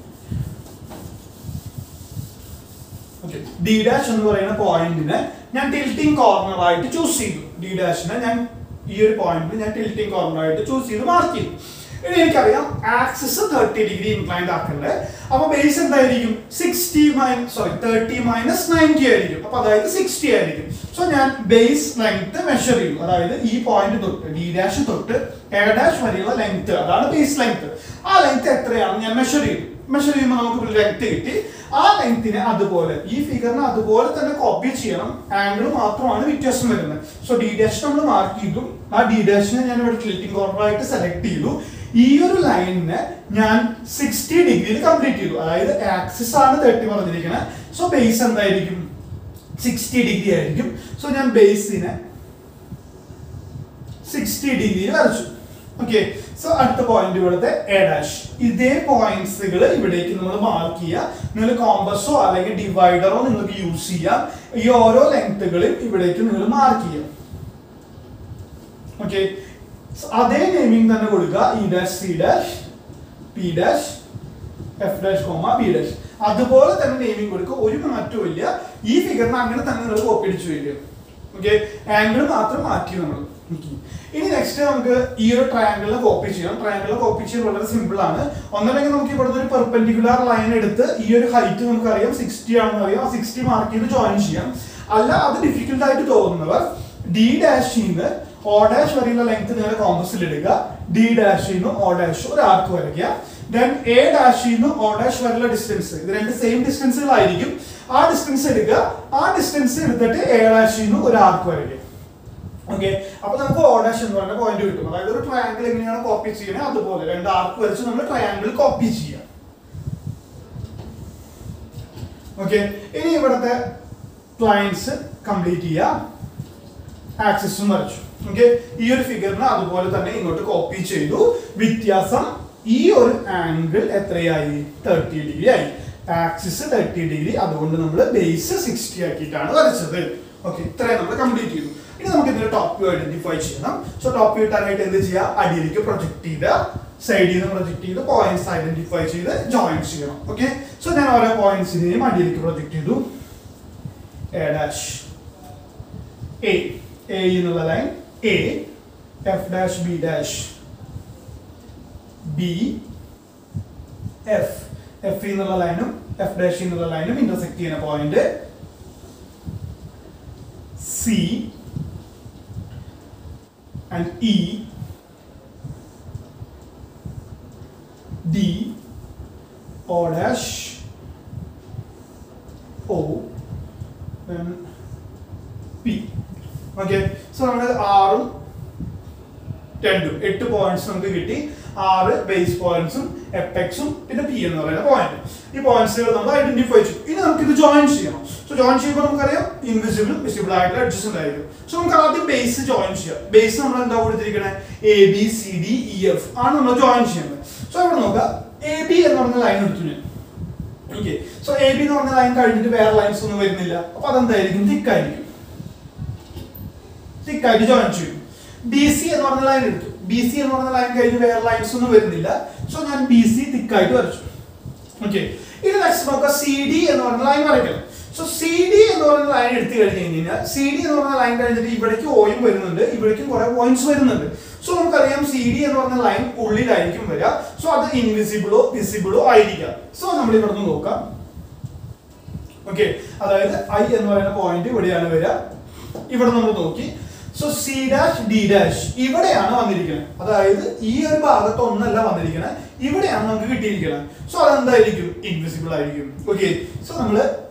okay D dash എന്ന് പറയുന്ന പോയിന്റിനെ ഞാൻ ടിൽറ്റിംഗ് കോർണർ ആയിട്ട് ചൂസ് ചെയ്തു ഡി ഡാഷിനെ ഞാൻ ഈ ഒരു പോയിന്റിന് ഞാൻ ടിൽറ്റിംഗ് കോർണർ ആയിട്ട് ചൂസ് ചെയ്ത് മാർക്ക് ചെയ്തു ഇനി എനിക്കറിയാം ആക്സിസ് തേർട്ടി ഡിഗ്രി ഇൻക്ലൈൻഡ് ആക്കണ്ടേ അപ്പൊ ബേസ് എന്തായിരിക്കും sixty minus sorry thirty minus ninety ആയിരിക്കും അപ്പൊ അതായത് സിക്സ്റ്റി ആയിരിക്കും സോ ഞാൻ ബേസ് ലെങ്ത് മെഷർ ചെയ്യും അതായത് ഈ പോയിന്റ് തൊട്ട് ഡി ഡാഷ് തൊട്ട് എ ഡാഷ് വരെയുള്ള ലെങ്ത് അതാണ് ബേസ് ലെങ്ത് ആ ലെങ്ത് എത്രയാണ് ഞാൻ മെഷർ ചെയ്യും മെഷർ ചെയ്യുമ്പോൾ നമുക്ക് ലെങ്ത് കിട്ടി ആ ലെങ്തിനെ അതുപോലെ ഈ ഫിഗറിനെ അതുപോലെ തന്നെ കോപ്പി ചെയ്യണം ആംഗിൾ മാത്രമാണ് വ്യത്യാസം വരുന്നത് സോ ഡി ഡാഷ് നമ്മൾ മാർക്ക് ചെയ്തു ആ ഡി ഡാഷിനെ ഞാൻ ഇവിടെ ക്ലിറ്റിംഗ് കോർണർ ആയിട്ട് സെലക്ട് ചെയ്തു ഈ ഒരു ലൈനിനെ ഞാൻ സിക്സ്റ്റി ഡിഗ്രിയിൽ കംപ്ലീറ്റ് ചെയ്തു അതായത് ആക്സിസ് ആണ് തേർട്ടി പറഞ്ഞിരിക്കുന്നത് സോ ബേസ് എന്തായിരിക്കും സിക്സ്റ്റി ഡിഗ്രി ആയിരിക്കും സോ ഞാൻ ബേസിനെ സിക്സ്റ്റി ഡിഗ്രിയിൽ വരച്ചു ഓക്കെ സോ അടുത്ത പോയിന്റ് ഇവിടുത്തെ എ ഡാഷ് ഇതേ പോയിന്റ്സുകൾ ഇവിടേക്ക് നമ്മൾ മാർക്ക് ചെയ്യുക നിങ്ങൾ കോമ്പസോ അല്ലെങ്കിൽ ഡിവൈഡറോ നിങ്ങൾക്ക് യൂസ് ചെയ്യാം ഈ ഓരോ ലെങ്ത്തുകളും ഇവിടേക്ക് നിങ്ങൾ മാർക്ക് ചെയ്യാം ഓക്കെ അതേ നെയിമിംഗ് തന്നെ കൊടുക്കുക E dash C dash P dash F dash comma B dash അതുപോലെ തന്നെ നെയിമിംഗ് കൊടുക്കുക ഒരു മാറ്റവും ഇല്ല ഈ ഫിഗറിന് അങ്ങനെ തന്നെ നിങ്ങൾ കോപ്പി അടിച്ചു വരിക ഓക്കെ ആംഗിൾ മാത്രം മാറ്റി നമ്മൾ ഇനി നെക്സ്റ്റ് നമുക്ക് ഈ ഒരു ട്രയാങ്കിളിനെ കോപ്പി ചെയ്യാം ട്രയാങ്കിളിനെ കോപ്പി ചെയ്യാൻ വളരെ സിമ്പിൾ ആണ് ഒന്നല്ലെങ്കിൽ നമുക്ക് ഇവിടുന്ന് ഒരു പെർപെൻഡിക്കുലർ ലൈൻ എടുത്ത് ഈ ഒരു ഹൈറ്റ് നമുക്ക് അറിയാം സിക്സ്റ്റി ആണെന്ന് അറിയാം ആ സിക്സ്റ്റി മാർക്ക് ചെയ്ത് ജോയിൻ ചെയ്യാം അല്ല അത് ഡിഫിക്കൽട്ട് ആയിട്ട് തോന്നുന്നവർ ഡി ഡാഷിൽ നിന്ന് ഓ ഡാഷ് വരെയുള്ള ലെങ്ത് നിങ്ങളുടെ കോമ്പസിൽ എടുക്കുക ഡി ഡാഷിൽ നിന്ന് ഓ ഡാഷ് ഒരു ആർക്ക് വരയ്ക്കുക ദെൻ എ ഡാഷിൽ നിന്ന് ഓ ഡാഷ് വരെയുള്ള ഡിസ്റ്റൻസ് ഇത് രണ്ട് സെയിം ഡിസ്റ്റൻസുകളായിരിക്കും ആ ഡിസ്റ്റൻസ് എടുക്കുക ആ ഡിസ്റ്റൻസ് എടുത്തിട്ട് എ ഡാഷിൽ നിന്ന് ഒരു ആർക്ക് വരയ്ക്കുക ഓക്കെ അപ്പൊ നമുക്ക് ഓ ഡാഷ് എന്ന് പറയുന്ന പോയിന്റ് കിട്ടും അതായത് ഒരു ട്രയാങ്കിൾ എങ്ങനെയാണ് കോപ്പി ചെയ്യുന്നത് അതുപോലെ രണ്ട് ആർക്ക് വരച്ച് നമ്മൾ ട്രയാങ്കിൾ കോപ്പി ചെയ്യാം ഓക്കെ ഇനി ഇവിടുത്തെ ക്ലയൻസ് കംപ്ലീറ്റ് ചെയ്യാം ആക്സിസും വരച്ചു ഓക്കെ ഈ ഒരു ഫിഗറിന് അതുപോലെ തന്നെ ഇങ്ങോട്ട് കോപ്പി ചെയ്തു വ്യത്യാസം ഈ ഒരു ആംഗിൾ എത്രയായി തേർട്ടി ഡിഗ്രി ആയി ആക്സിസ് തേർട്ടി ഡിഗ്രി അതുകൊണ്ട് നമ്മൾ ബേസ് സിക്സ്റ്റി ആക്കിയിട്ടാണ് വരച്ചത് ഓക്കെ ഇത്രയും നമ്മൾ കംപ്ലീറ്റ് ചെയ്തു ഇനി നമുക്ക് ഇതിന്റെ ടോപ്പ് വ്യൂ ഐഡന്റിഫൈ ചെയ്യണം സോ ടോപ്പ് വ്യൂ ഇട്ടാനായിട്ട് എന്ത് ചെയ്യുക അടിയിലേക്ക് പ്രൊജക്ട് ചെയ്ത് സൈഡിൽ നിന്ന് പ്രൊജക്ട് ചെയ്ത് പോയിന്റ്സ് ഐഡന്റിഫൈ ചെയ്ത് ജോയിൻ ചെയ്യണം ഓക്കെ സോ ഞാൻ ഓരോ പോയിന്റ്സിനെയും അടിയിലേക്ക് പ്രൊജക്ട് ചെയ്തു എ ഡാഷ് എ എ എന്നുള്ള line A F dash B dash B F F എന്നുള്ള ലൈനും എഫ് ഡാഷ് എന്നുള്ള ലൈനും ഇന്റർസെക്ട് ചെയ്യുന്ന point C and E D O dash O then P okay so നമ്മൾ ആറും രണ്ടും എട്ട് പോയിന്റ്സ് നമുക്ക് കിട്ടി ആറ് ബേസ് പോയിന്റ്സും എപ്പെക്സും പിന്നെ പി എന്ന് പറയുന്ന പോയിന്റ് ഈ പോയിന്റ്സുകൾ നമ്മൾ ഐഡന്റിഫൈ ചെയ്തു ഇനി നമുക്ക് ഇത് ജോയിൻ ചെയ്യണം സോ ജോയിൻ ചെയ്യുമ്പോൾ നമുക്കറിയാം ഇൻവിസിബിൾ വിസിബിൾ ആയിട്ടുള്ള അഡ്ജസ്റ്റന്റ് ആയിരിക്കും സോ നമുക്ക് ആദ്യം ബേസ് ജോയിൻ ചെയ്യാം ബേസ് നമ്മൾ എന്താ കൊടുത്തിരിക്കണേ A B C D E F ആണ് നമ്മൾ ജോയിൻ ചെയ്യുന്നത് സോ ഇവിടെ നോക്കാം എ ബി എന്ന് പറഞ്ഞ ലൈൻ എടുത്തു ഞാൻ ഓക്കെ സോ എ ബി എന്ന് പറഞ്ഞ ലൈൻ കഴിഞ്ഞിട്ട് വേറെ ലൈൻസ് ഒന്നും വരുന്നില്ല അപ്പൊ അതെന്തായിരിക്കും തിക്കായിരിക്കും തിക്കായിട്ട് ജോയിൻ ചെയ്യും ബി സി എന്ന് പറഞ്ഞ ലൈൻ എടുത്തു ബി സി എന്ന് പറഞ്ഞ ലൈൻ കഴിഞ്ഞ് വേറെ ലൈൻസ് ഒന്നും വരുന്നില്ല സോ ഞാൻ ബി സി തിക്കായിട്ട് വരച്ചു ഓക്കെ ഇനി നെക്സ്റ്റ് നോക്കാം സി ഡി എന്ന് പറഞ്ഞ ലൈൻ വരയ്ക്കണം സോ സി ഡി എന്ന് പറയുന്ന ലൈൻ എടുത്തു കഴിഞ്ഞ് കഴിഞ്ഞാൽ സി ഡി എന്ന് പറഞ്ഞ ലൈൻ കഴിഞ്ഞിട്ട് ഇവിടേക്ക് ഓയും വരുന്നുണ്ട് ഇവിടേക്കും കുറെ പോയിന്റ്സ് വരുന്നുണ്ട് സോ നമുക്കറിയാം സി ഡി എന്ന് പറഞ്ഞ ലൈൻ ഉള്ളിലായിരിക്കും വരിക സോ അത് ഇൻവിസിബിളോ വിസിബിളോ ആയിരിക്കാം സോ നമ്മൾ ഇവിടെ നിന്ന് നോക്കാം ഓക്കെ അതായത് ഐ എന്ന് പറയുന്ന പോയിന്റ് ഇവിടെയാണ് വരിക ഇവിടെ നമ്മൾ നോക്കി so C dash D dash ഇവിടെയാണ് വന്നിരിക്കുന്നത് അതായത് ഈ ഒരു ഭാഗത്ത് ഒന്നല്ല വന്നിരിക്കുന്നത് ഇവിടെയാണ് നമുക്ക് കിട്ടിയിരിക്കുന്നത് സോ അതെന്തായിരിക്കും ഇൻവിസിബിൾ ആയിരിക്കും ഓക്കെ സോ നമ്മൾ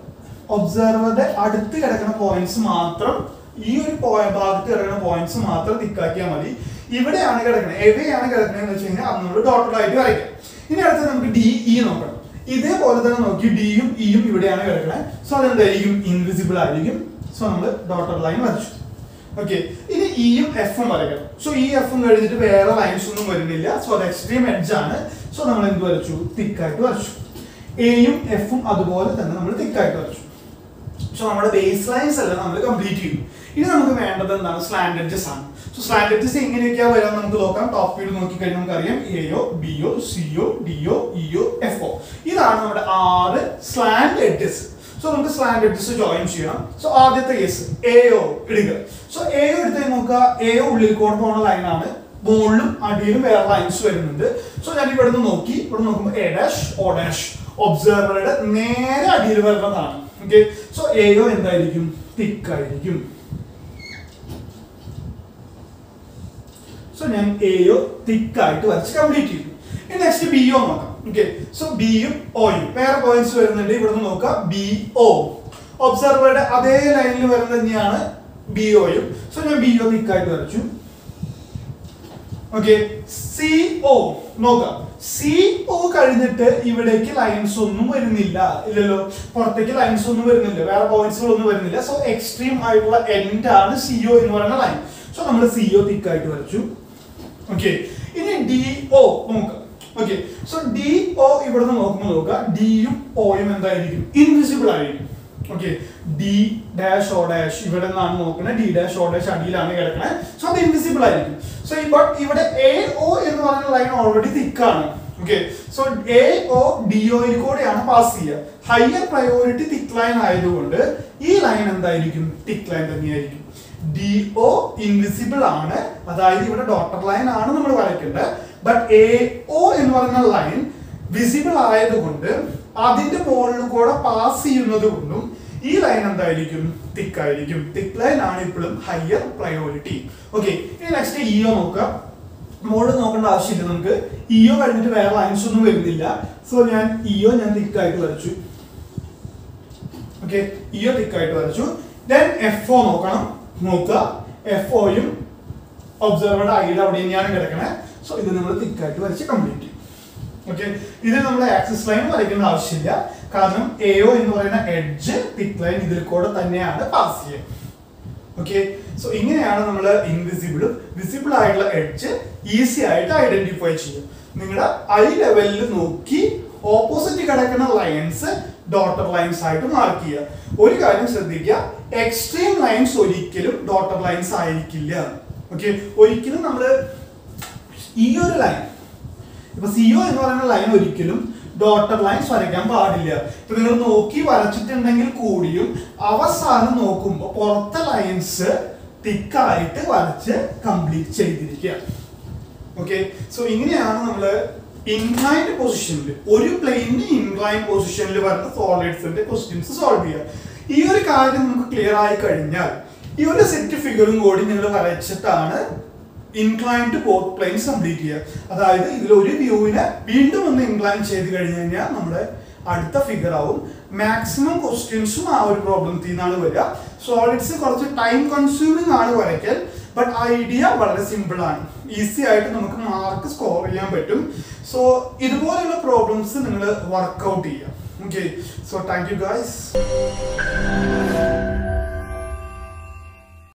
ഒബ്സർവറുടെ അടുത്ത് കിടക്കുന്ന പോയിന്റ്സ് മാത്രം ഈ ഒരു പോയി- ഭാഗത്ത് കിടക്കുന്ന പോയിന്റ്സ് മാത്രം തിക്കാക്കിയാൽ മതി ഇവിടെയാണ് കിടക്കുന്നത് എവിടെയാണ് കിടക്കുന്നത് എന്ന് വെച്ച് കഴിഞ്ഞാൽ അത് നമ്മൾ ഡോട്ടഡ് ആയിട്ട് വരയ്ക്കാം ഇനി അടുത്ത് നമുക്ക് ഡി ഇ നോക്കണം ഇതേപോലെ തന്നെ നോക്കി ഡിയും ഇയും ഇവിടെയാണ് കിടക്കുന്നത് സോ അതെന്തായിരിക്കും ഇൻവിസിബിൾ ആയിരിക്കും സോ നമ്മൾ ഡോട്ടഡ് ലൈൻ വരച്ചു ഓക്കെ ഇനി ഇയും എഫും വരയ്ക്കണം സോ ഈ എഫും കഴിഞ്ഞിട്ട് വേറെ ലൈൻസ് ഒന്നും വരുന്നില്ല സോ അത് എക്സ്ട്രീം എഡ്ജ് ആണ് സോ നമ്മൾ എന്ത് വരച്ചു തിക്കായിട്ട് വരച്ചു എയും എഫും അതുപോലെ തന്നെ നമ്മൾ തിക്കായിട്ട് വരച്ചു സോ നമ്മുടെ ബേസ് ലൈൻസ് എല്ലാം നമ്മൾ കംപ്ലീറ്റ് ചെയ്തു ഇനി നമുക്ക് വേണ്ടത് എന്താണ് സ്ലാൻഡ് എഡ്ജസ് ആണ് സോ സ്ലാൻഡ് എഡ്ജസ് എങ്ങനെയൊക്കെയാ വരാൻ നമുക്ക് നോക്കാം ടോപ്പ് വ്യൂ നോക്കി കഴിഞ്ഞാൽ നമുക്കറിയാം എയോ ബിയോ സിയോ ഡിയോ ഇയോ എഫോ ഇതാണ് നമ്മുടെ ആറ് സ്ലാൻഡ് എഡ്ജസ് സോ നമുക്ക് സ്ലാൻഡ് എഡ്ജസ് ജോയിൻ ചെയ്യണം സോ ആദ്യത്തെ കേസ് എയോ എടുക്കുക സോ എയോ എടുത്ത് നോക്കുക എയോ ഉള്ളിൽ കൂടെ പോകുന്ന ലൈനാണ് മുകളിലും അടിയിലും വേറെ ലൈൻസ് വരുന്നുണ്ട് സോ ഞാൻ ഇവിടെ നിന്ന് നോക്കി ഇവിടെ നോക്കുമ്പോൾ എ ഡാഷ് ഒ ഡാഷ് ഒബ്സർവറുടെ നേരെ അടിയിൽ വരുന്നതാണ് ഓക്കെ സോ എയോ എന്തായിരിക്കും തിക്ക് ആയിരിക്കും സോ ഞാൻ എയോ തിക്ക് ആയിട്ട് വരച്ച് കംപ്ലീറ്റ് ചെയ്തു ഇനി നെക്സ്റ്റ് ബിഒ നോക്കാം ഓക്കെ സോ ബിയും ഒയും വേറെ പോയിന്റ്സ് വരുന്നുണ്ട് ഇവിടെ നിന്ന് നോക്കാം ബി ഒ ഒബ്സർവറുടെ അതേ ലൈനിൽ വരുന്നത് തന്നെയാണ് ബി ഒയും സോ ഞാൻ ബി ഒ തിക്കായിട്ട് വരച്ചു ഓക്കെ സി ഒ നോക്കാം സി ഒ കഴിഞ്ഞിട്ട് ഇവിടേക്ക് ലൈൻസ് ഒന്നും വരുന്നില്ല ഇല്ലല്ലോ പുറത്തേക്ക് ലൈൻസ് ഒന്നും വരുന്നില്ല വേറെ പോയിന്റ്സുകൾ ഒന്നും വരുന്നില്ല സോ എക്സ്ട്രീം ആയിട്ടുള്ള എൻഡ് ആണ് സി ഒ എന്ന് പറയുന്ന ലൈൻ സോ നമ്മൾ സി ഒ തിക്കായിട്ട് വരച്ചു ഓക്കെ ഇനി ഡി ഒ നോക്കാം ഓക്കെ സോ ഡി ഒ ഇവിടെ നിന്ന് നോക്കുമ്പോൾ നോക്കുക ഡിയും ഒയും എന്തായിരിക്കും ഇൻവിസിബിൾ ആയിരിക്കും okay D dash O dash ഇവിടെ നിന്നാണ് നോക്കുന്നത് ഡി ഡാഷ് ഒ ഡാഷ് അടിയിലാണ് കിടക്കുന്നത് സോ അത് ഇൻവിസിബിൾ ആയിരിക്കും സോ ബട്ട് ഇവിടെ എ ഒ എന്ന് പറയുന്ന ലൈൻ ഓൾറെഡി തിക്കാണ് okay so A O D ഒയിൽ കൂടെയാണ് പാസ് ചെയ്യുക ഹയർ പ്രയോറിറ്റി തിക്ക് ലൈൻ ആയതുകൊണ്ട് ഈ ലൈൻ എന്തായിരിക്കും തിക്ക് ലൈൻ തന്നെയായിരിക്കും ഡി ഒ ഇൻവിസിബിൾ ആണ് അതായത് ഇവിടെ ഡോട്ടർ ലൈൻ ആണ് നമ്മൾ വരയ്ക്കേണ്ടത് ബട്ട് എ ഒ എന്ന് പറയുന്ന ലൈൻ വിസിബിൾ ആയതുകൊണ്ട് അതിന്റെ മുകളിൽ കൂടെ പാസ് ചെയ്യുന്നത് കൊണ്ടും ഈ ലൈൻ എന്തായിരിക്കും തിക്ക് ആയിരിക്കും തിക്ക് ലൈൻ ആണ് ഇപ്പോഴും ഹയർ പ്രയോറിറ്റി ഓക്കെ ഇനി നെക്സ്റ്റ് ഇഒ നോക്കാം മോള് നോക്കേണ്ട ആവശ്യമില്ല നമുക്ക് ഇഒ കഴിഞ്ഞിട്ട് വേറെ ലൈൻസ് ഒന്നും വരുന്നില്ല സോ ഞാൻ ഇഒ ഞാൻ തിക്കായിട്ട് വരച്ചു ഓക്കെ ഇഒ തിക്കായിട്ട് വരച്ചു ദെൻ എഫ് ഒ നോക്കണം നോക്കുക എഫ് ഒയും ഒബ്സർവറുടെ ഐയുടെ അവിടെ തന്നെയാണ് കിടക്കണേ സോ ഇത് നമ്മൾ തിക്കായിട്ട് വരച്ച് കംപ്ലീറ്റ് ചെയ്യും ഓക്കെ ഇത് നമ്മൾ ആക്സിസ് ലൈൻ വരയ്ക്കേണ്ട ആവശ്യമില്ല കാരണം എഒ എന്ന് പറയുന്ന എഡ്ജ് തിക്ക് ലൈൻ ഇതിൽ കൂടെ തന്നെയാണ് പാസ് ചെയ്യുക ഓക്കെ സോ ഇങ്ങനെയാണ് നമ്മൾ ഇൻവിസിബിളും വിസിബിൾ ആയിട്ടുള്ള എഡ്ജ് ഈസി ആയിട്ട് ഐഡന്റിഫൈ ചെയ്യുക നിങ്ങളുടെ ഐ ലെവലിൽ നോക്കി ഓപ്പോസിറ്റ് കിടക്കുന്ന ലൈൻസ് ഡോട്ടർ ലൈൻസ് ആയിട്ട് മാർക്ക് ചെയ്യുക ഒരു കാര്യം ശ്രദ്ധിക്കുക എക്സ്ട്രീം ലൈൻസ് ഒരിക്കലും ഡോട്ടർ ലൈൻസ് ആയിരിക്കില്ല ഓക്കെ ഒരിക്കലും നമ്മൾ ഈ ഒരു ലൈൻ ഇപ്പൊ സിഒ എന്ന് പറയുന്ന ലൈൻ ഒരിക്കലും ഡോട്ടർ ലൈൻസ് വരയ്ക്കാൻ പാടില്ല ഇപ്പൊ നിങ്ങൾ നോക്കി വരച്ചിട്ടുണ്ടെങ്കിൽ കൂടിയും അവസാനം നോക്കുമ്പോൾ പുറത്തെ ലൈൻസ് തിക്കായിട്ട് വരച്ച് കംപ്ലീറ്റ് ചെയ്തിരിക്കുക ഓക്കെ സോ ഇങ്ങനെയാണ് നമ്മൾ ഇൻക്ലൈൻഡ് പൊസിഷനിൽ ഒരു പ്ലെയിനിന് ഇൻക്ലൈൻ പൊസിഷനിൽ വരുന്ന സോളിഡ്സിന്റെ ക്വസ്റ്റ്യൻസ് സോൾവ് ചെയ്യുക ഈ ഒരു കാര്യം നമുക്ക് ക്ലിയർ ആയി കഴിഞ്ഞാൽ ഈ ഒരു സെറ്റ് ഫിഗറും കൂടി നിങ്ങൾ വരച്ചിട്ടാണ് incline to both planes complete ചെയ്യുക അതായത് ഇതിൽ ഒരു വ്യൂവിനെ വീണ്ടും ഒന്ന് ഇൻക്ലൈൻ ചെയ്ത് കഴിഞ്ഞ് കഴിഞ്ഞാൽ നമ്മുടെ അടുത്ത ഫിഗർ ആവും മാക്സിമം ക്വസ്റ്റ്യൻസും ആ ഒരു പ്രോബ്ലത്തിൽ നിന്നാണ് വരിക സോളിഡ്സ് കുറച്ച് ടൈം കൺസ്യൂമിംഗ് ആണ് വരയ്ക്കൽ ബട്ട് ഐഡിയ വളരെ സിമ്പിൾ ആണ് ഈസി ആയിട്ട് നമുക്ക് മാർക്ക് സ്കോർ ചെയ്യാൻ പറ്റും സോ ഇതുപോലെയുള്ള പ്രോബ്ലംസ് നിങ്ങൾ വർക്ക്ഔട്ട് ചെയ്യുക okay so thank you guys